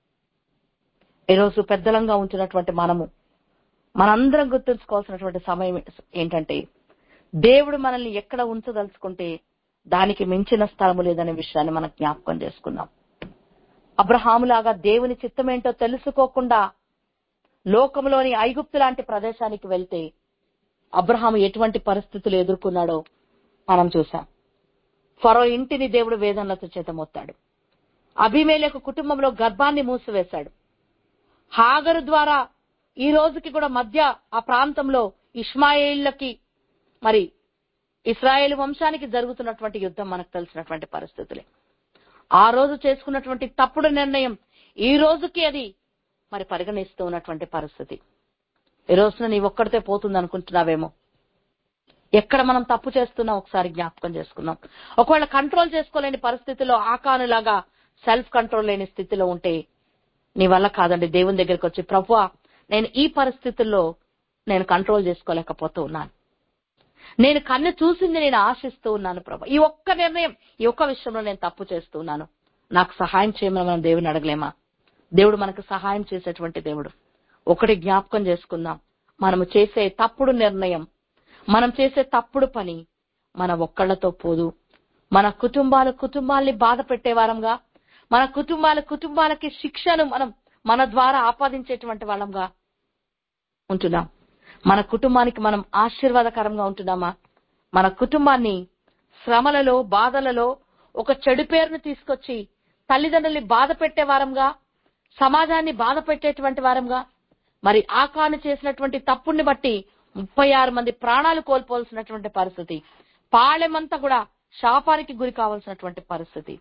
[SPEAKER 1] ఈరోజు పెద్దలంగా ఉంచినటువంటి మనము మనందరం గుర్తుంచుకోవాల్సినటువంటి సమయం ఏంటంటే దేవుడు మనల్ని ఎక్కడ ఉంచదలుచుకుంటే దానికి మించిన స్థలము లేదనే విషయాన్ని మనం జ్ఞాపకం చేసుకుందాం అబ్రహాములాగా దేవుని చిత్తమేంటో తెలుసుకోకుండా లోకంలోని ఐగుప్తు లాంటి ప్రదేశానికి వెళ్తే అబ్రహాము ఎటువంటి పరిస్థితులు ఎదుర్కొన్నాడో మనం చూసాం ఫరో ఇంటిని దేవుడు వేదనలతో చేతమొత్తాడు అభిమేలకు కుటుంబంలో గర్భాన్ని మూసివేశాడు హాగరు ద్వారా ఈ రోజుకి కూడా మధ్య ఆ ప్రాంతంలో ఇస్మాయిల్లకి మరి ఇస్రాయేల్ వంశానికి జరుగుతున్నటువంటి యుద్ధం మనకు తెలిసినటువంటి పరిస్థితులే ఆ రోజు చేసుకున్నటువంటి తప్పుడు నిర్ణయం ఈ రోజుకి అది మరి పరిగణిస్తూ ఉన్నటువంటి పరిస్థితి ఈ రోజున నీ ఒక్కడితే పోతుంది అనుకుంటున్నావేమో ఎక్కడ మనం తప్పు చేస్తున్నాం ఒకసారి జ్ఞాపకం చేసుకుందాం ఒకవేళ కంట్రోల్ చేసుకోలేని పరిస్థితిలో ఆకానులాగా సెల్ఫ్ కంట్రోల్ లేని స్థితిలో ఉంటే నీ వల్ల కాదండి దేవుని దగ్గరికి వచ్చి ప్రభు నేను ఈ పరిస్థితుల్లో నేను కంట్రోల్ చేసుకోలేకపోతూ ఉన్నాను నేను కన్ను చూసింది నేను ఆశిస్తూ ఉన్నాను ప్రభు ఈ ఒక్క నిర్ణయం ఈ ఒక్క విషయంలో నేను తప్పు చేస్తున్నాను నాకు సహాయం చేయమని మనం దేవుని అడగలేమా దేవుడు మనకు సహాయం చేసేటువంటి దేవుడు ఒకటి జ్ఞాపకం చేసుకుందాం మనము చేసే తప్పుడు నిర్ణయం మనం చేసే తప్పుడు పని మన ఒక్కళ్లతో పోదు మన కుటుంబాల కుటుంబాల్ని బాధ పెట్టేవారంగా మన కుటుంబాల కుటుంబాలకి శిక్షను మనం మన ద్వారా ఆపాదించేటువంటి వాళ్ళంగా ఉంటున్నాం మన కుటుంబానికి మనం ఆశీర్వాదకరంగా ఉంటున్నామా మన కుటుంబాన్ని శ్రమలలో బాధలలో ఒక చెడు పేరును తీసుకొచ్చి తల్లిదండ్రుల్ని బాధ పెట్టే వారంగా సమాజాన్ని బాధ పెట్టేటువంటి వారంగా మరి ఆకాను చేసినటువంటి తప్పుని బట్టి ముప్పై ఆరు మంది ప్రాణాలు కోల్పోవలసినటువంటి పరిస్థితి పాళెమంతా కూడా శాపానికి గురి కావాల్సినటువంటి పరిస్థితి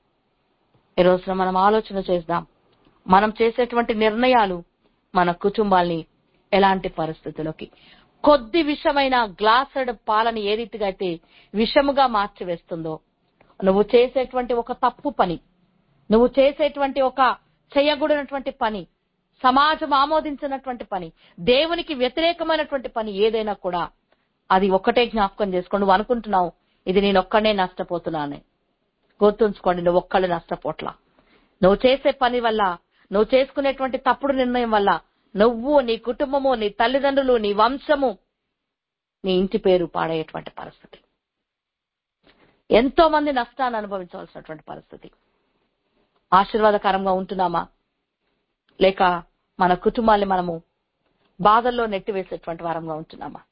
[SPEAKER 1] ఈ రోజున మనం ఆలోచన చేద్దాం మనం చేసేటువంటి నిర్ణయాలు మన కుటుంబాల్ని ఎలాంటి పరిస్థితులకి కొద్ది విషమైన గ్లాసెడ్ పాలని ఏ రీతిగా అయితే విషముగా మార్చివేస్తుందో నువ్వు చేసేటువంటి ఒక తప్పు పని నువ్వు చేసేటువంటి ఒక చేయకూడనటువంటి పని సమాజం ఆమోదించినటువంటి పని దేవునికి వ్యతిరేకమైనటువంటి పని ఏదైనా కూడా అది ఒక్కటే జ్ఞాపకం చేసుకోండి నువ్వు అనుకుంటున్నావు ఇది నేను ఒక్కనే నష్టపోతున్నాను గుర్తుంచుకోండి నువ్వు ఒక్కళ్ళు నష్టపోట్లా నువ్వు చేసే పని వల్ల నువ్వు చేసుకునేటువంటి తప్పుడు నిర్ణయం వల్ల నువ్వు నీ కుటుంబము నీ తల్లిదండ్రులు నీ వంశము నీ ఇంటి పేరు పాడేటువంటి పరిస్థితి ఎంతో మంది నష్టాన్ని అనుభవించవలసినటువంటి పరిస్థితి ఆశీర్వాదకరంగా ఉంటున్నామా లేక మన కుటుంబాన్ని మనము బాధల్లో నెట్టివేసేటువంటి వారంగా ఉంటున్నామా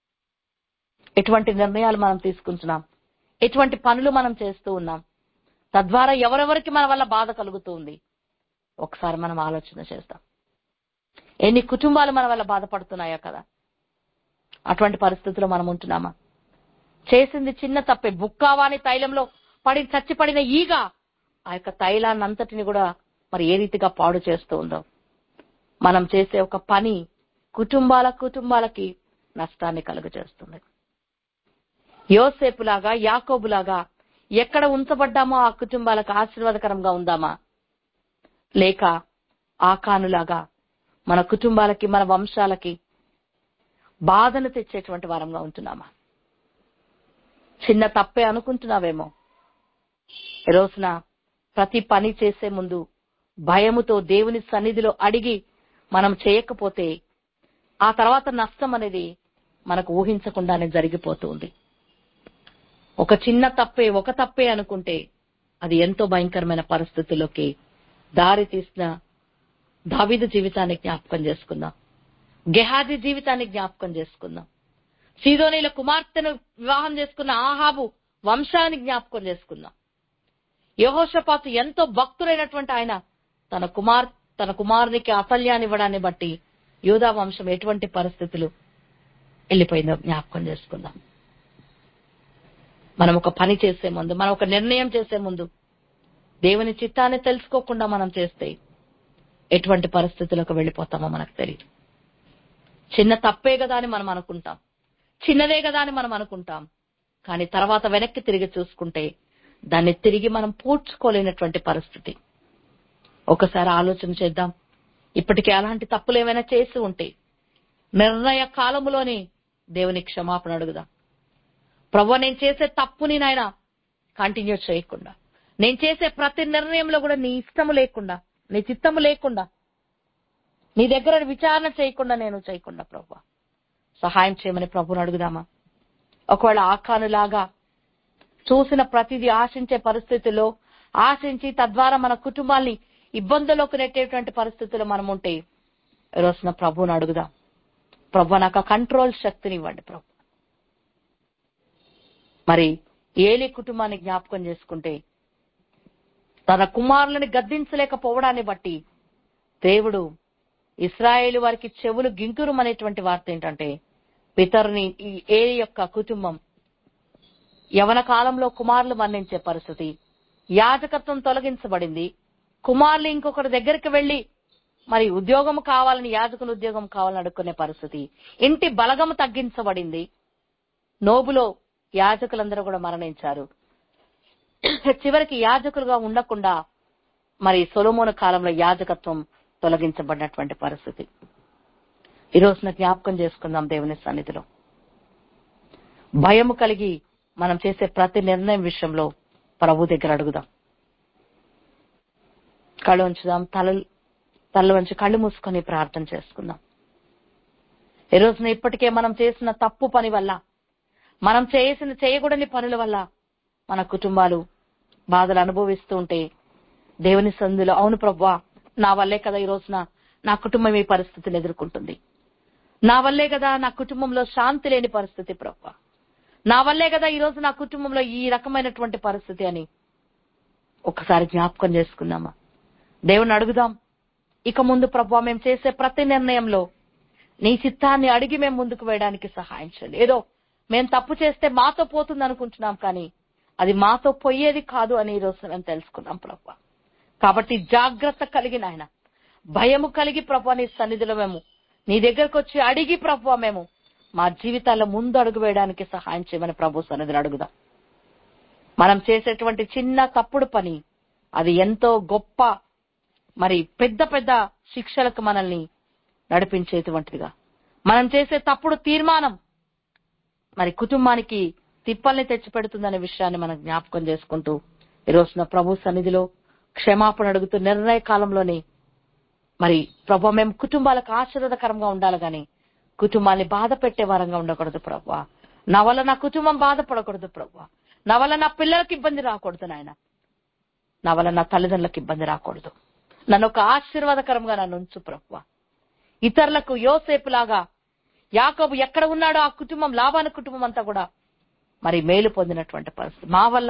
[SPEAKER 1] ఎటువంటి నిర్ణయాలు మనం తీసుకుంటున్నాం ఎటువంటి పనులు మనం చేస్తూ ఉన్నాం తద్వారా ఎవరెవరికి మన వల్ల బాధ కలుగుతుంది ఒకసారి మనం ఆలోచన చేద్దాం ఎన్ని కుటుంబాలు మన వల్ల బాధపడుతున్నాయో కదా అటువంటి పరిస్థితుల్లో మనం ఉంటున్నామా చేసింది చిన్న తప్పే బుక్కావాని తైలంలో పడి చచ్చిపడిన ఈగ ఆ యొక్క తైలాన్ని అంతటిని కూడా మరి ఏ రీతిగా పాడు చేస్తూ ఉందో మనం చేసే ఒక పని కుటుంబాల కుటుంబాలకి నష్టాన్ని కలుగజేస్తుంది యోసేపులాగా యాకోబులాగా ఎక్కడ ఉంచబడ్డామో ఆ కుటుంబాలకు ఆశీర్వాదకరంగా ఉందామా లేక ఆకానులాగా మన కుటుంబాలకి మన వంశాలకి బాధను తెచ్చేటువంటి వారంగా ఉంటున్నామా చిన్న తప్పే అనుకుంటున్నావేమో ఈ రోజున ప్రతి పని చేసే ముందు భయముతో దేవుని సన్నిధిలో అడిగి మనం చేయకపోతే ఆ తర్వాత నష్టం అనేది మనకు ఊహించకుండానే జరిగిపోతుంది ఒక చిన్న తప్పే ఒక తప్పే అనుకుంటే అది ఎంతో భయంకరమైన పరిస్థితుల్లోకి దారి తీసిన దావిదు జీవితాన్ని జ్ఞాపకం చేసుకుందాం గెహాజీ జీవితాన్ని జ్ఞాపకం చేసుకుందాం సీదోనీల కుమార్తెను వివాహం చేసుకున్న ఆహాబు వంశాన్ని జ్ఞాపకం చేసుకుందాం యహోషపాతు ఎంతో భక్తుడైనటువంటి ఆయన తన కుమార్ తన కుమారునికి అఫల్యాన్ని ఇవ్వడాన్ని బట్టి యూదా వంశం ఎటువంటి పరిస్థితులు వెళ్ళిపోయిందో జ్ఞాపకం చేసుకుందాం మనం ఒక పని చేసే ముందు మనం ఒక నిర్ణయం చేసే ముందు దేవుని చిత్తాన్ని తెలుసుకోకుండా మనం చేస్తే ఎటువంటి పరిస్థితులకు వెళ్ళిపోతామో మనకు తెలియదు చిన్న తప్పే కదా అని మనం అనుకుంటాం చిన్నదే కదా అని మనం అనుకుంటాం కానీ తర్వాత వెనక్కి తిరిగి చూసుకుంటే దాన్ని తిరిగి మనం పూడ్చుకోలేనటువంటి పరిస్థితి ఒకసారి ఆలోచన చేద్దాం ఇప్పటికే అలాంటి తప్పులు ఏమైనా చేసి ఉంటే నిర్ణయ కాలములోని దేవుని క్షమాపణ అడుగుదాం ప్రభు నేను చేసే తప్పుని నాయన కంటిన్యూ చేయకుండా నేను చేసే ప్రతి నిర్ణయంలో కూడా నీ ఇష్టము లేకుండా నీ చిత్తము లేకుండా నీ దగ్గర విచారణ చేయకుండా నేను చేయకుండా ప్రభు సహాయం చేయమని ప్రభుని అడుగుదామా ఒకవేళ ఆకానులాగా చూసిన ప్రతిదీ ఆశించే పరిస్థితుల్లో ఆశించి తద్వారా మన కుటుంబాల్ని ఇబ్బందుల్లోకి నెట్టేటువంటి పరిస్థితుల్లో మనం ఉంటే ఈ రోజున ప్రభువుని అడుగుదాం ప్రభు నాకు ఆ కంట్రోల్ శక్తిని ఇవ్వండి ప్రభు మరి ఏలి కుటుంబాన్ని జ్ఞాపకం చేసుకుంటే తన కుమారులని గద్దించలేకపోవడాన్ని బట్టి దేవుడు ఇస్రాయేలు వారికి చెవులు గింకురు అనేటువంటి వార్త ఏంటంటే పితరుని ఈ ఏలి యొక్క కుటుంబం యవన కాలంలో కుమారులు మరణించే పరిస్థితి యాజకత్వం తొలగించబడింది కుమారులు ఇంకొకరి దగ్గరికి వెళ్లి మరి ఉద్యోగం కావాలని యాజకుని ఉద్యోగం కావాలని అడుక్కునే పరిస్థితి ఇంటి బలగము తగ్గించబడింది నోబులో యాజకులందరూ కూడా మరణించారు చివరికి యాజకులుగా ఉండకుండా మరి సొలమోను కాలంలో యాజకత్వం తొలగించబడినటువంటి పరిస్థితి ఈ రోజున జ్ఞాపకం చేసుకుందాం దేవుని సన్నిధిలో భయము కలిగి మనం చేసే ప్రతి నిర్ణయం విషయంలో ప్రభు దగ్గర అడుగుదాం కళ్ళు ఉంచుదాం తల తల వంచి కళ్ళు మూసుకొని ప్రార్థన చేసుకుందాం ఈ రోజున ఇప్పటికే మనం చేసిన తప్పు పని వల్ల మనం చేసిన చేయకూడని పనుల వల్ల మన కుటుంబాలు బాధలు అనుభవిస్తూ ఉంటే దేవుని సందులో అవును ప్రభా నా వల్లే కదా ఈ రోజున నా కుటుంబం ఈ పరిస్థితిని ఎదుర్కొంటుంది నా వల్లే కదా నా కుటుంబంలో శాంతి లేని పరిస్థితి ప్రభా నా వల్లే కదా ఈ రోజు నా కుటుంబంలో ఈ రకమైనటువంటి పరిస్థితి అని ఒకసారి జ్ఞాపకం చేసుకుందామా దేవుని అడుగుదాం ఇక ముందు ప్రభా మేము చేసే ప్రతి నిర్ణయంలో నీ చిత్తాన్ని అడిగి మేము ముందుకు వేయడానికి సహాయం చేయండి ఏదో మేము తప్పు చేస్తే మాతో పోతుంది అనుకుంటున్నాం కానీ అది మాతో పోయేది కాదు అని ఈ రోజు మేము తెలుసుకున్నాం ప్రభా కాబట్టి జాగ్రత్త కలిగిన ఆయన భయము కలిగి ప్రభా నీ సన్నిధిలో మేము నీ దగ్గరకు వచ్చి అడిగి ప్రభా మేము మా జీవితాల్లో ముందు అడుగు వేయడానికి సహాయం చేయమని ప్రభు సన్నిధిని అడుగుదాం మనం చేసేటువంటి చిన్న తప్పుడు పని అది ఎంతో గొప్ప మరి పెద్ద పెద్ద శిక్షలకు మనల్ని నడిపించేటువంటిదిగా మనం చేసే తప్పుడు తీర్మానం మరి కుటుంబానికి తిప్పల్ని తెచ్చిపెడుతుందనే విషయాన్ని మనం జ్ఞాపకం చేసుకుంటూ ఈ రోజున ప్రభు సన్నిధిలో క్షమాపణ అడుగుతూ నిర్ణయ కాలంలోనే మరి ప్రభు మేము కుటుంబాలకు ఆశీర్వాదకరంగా ఉండాలి గాని కుటుంబాన్ని బాధ పెట్టే వారంగా ఉండకూడదు ప్రభు నా వల్ల నా కుటుంబం బాధపడకూడదు ప్రభు నా వల్ల నా పిల్లలకు ఇబ్బంది రాకూడదు నాయన నా వల్ల నా తల్లిదండ్రులకు ఇబ్బంది రాకూడదు నన్ను ఒక ఆశీర్వాదకరంగా నన్ను ఉంచు ప్రభు ఇతరులకు యోసేపులాగా యాకోబు ఎక్కడ ఉన్నాడో ఆ కుటుంబం లాభాన కుటుంబం అంతా కూడా మరి మేలు పొందినటువంటి పరిస్థితి మా వల్ల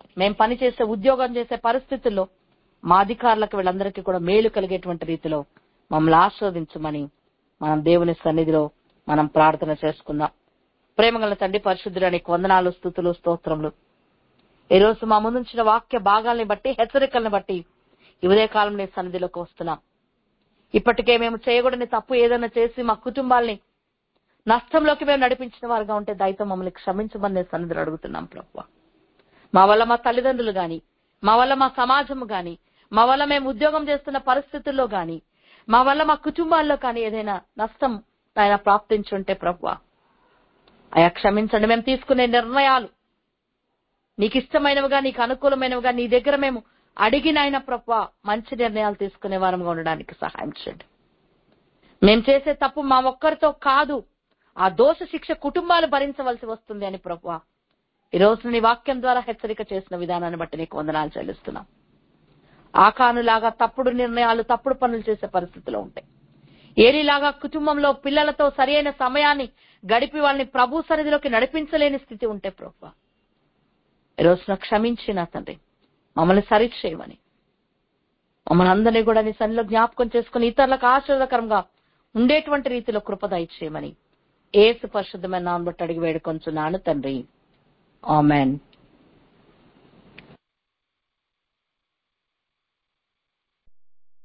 [SPEAKER 1] మేము పని చేసే ఉద్యోగం చేసే పరిస్థితుల్లో మా అధికారులకు వీళ్ళందరికీ కూడా మేలు కలిగేటువంటి రీతిలో మమ్మల్ని ఆస్వాదించమని మనం దేవుని సన్నిధిలో మనం ప్రార్థన చేసుకుందాం ప్రేమగల తండ్రి పరిశుద్ధుడానికి వందనాలు స్థుతులు స్తోత్రములు ఈ రోజు మా ముందుంచిన వాక్య భాగాల్ని బట్టి హెచ్చరికలను బట్టి ఈ ఉదయ కాలం నీ సన్నిధిలోకి వస్తున్నాం ఇప్పటికే మేము చేయకూడని తప్పు ఏదైనా చేసి మా కుటుంబాల్ని నష్టంలోకి మేము నడిపించిన వారుగా ఉంటే దయతో మమ్మల్ని క్షమించమని నేను సన్నిధిలో అడుగుతున్నాం ప్రభు మా వల్ల మా తల్లిదండ్రులు గాని మా వల్ల మా సమాజం గాని మా వల్ల మేము ఉద్యోగం చేస్తున్న పరిస్థితుల్లో గాని మా వల్ల మా కుటుంబాల్లో కానీ ఏదైనా నష్టం ఆయన ప్రాప్తించుంటే ప్రభు అయా క్షమించండి మేము తీసుకునే నిర్ణయాలు నీకు ఇష్టమైనవిగా నీకు అనుకూలమైనవిగా నీ దగ్గర మేము అడిగిన ఆయన ప్రభు మంచి నిర్ణయాలు తీసుకునే వారంగా ఉండడానికి సహాయం చేయండి మేము చేసే తప్పు మా ఒక్కరితో కాదు ఆ దోష శిక్ష కుటుంబాలు భరించవలసి వస్తుంది అని ప్రభు ఈ రోజు నీ వాక్యం ద్వారా హెచ్చరిక చేసిన విధానాన్ని బట్టి నీకు వందనాలు చెల్లిస్తున్నాం ఆకానులాగా తప్పుడు నిర్ణయాలు తప్పుడు పనులు చేసే పరిస్థితిలో ఉంటాయి ఏలిలాగా కుటుంబంలో పిల్లలతో సరైన సమయాన్ని గడిపి వాళ్ళని ప్రభు సన్నిధిలోకి నడిపించలేని స్థితి ఉంటే ప్రభు ఈ రోజున క్షమించి నా తండ్రి మమ్మల్ని సరిచేయమని మమ్మల్ని అందరినీ కూడా నీ సన్నిలో జ్ఞాపకం చేసుకుని ఇతరులకు ఆశీర్వదకరంగా ఉండేటువంటి రీతిలో కృపద ఇచ్చేయమని ఏసు పరిశుద్ధమైన నాన్న బట్టి అడిగి వేడుకొంచున్నాను తండ్రి ఆమెన్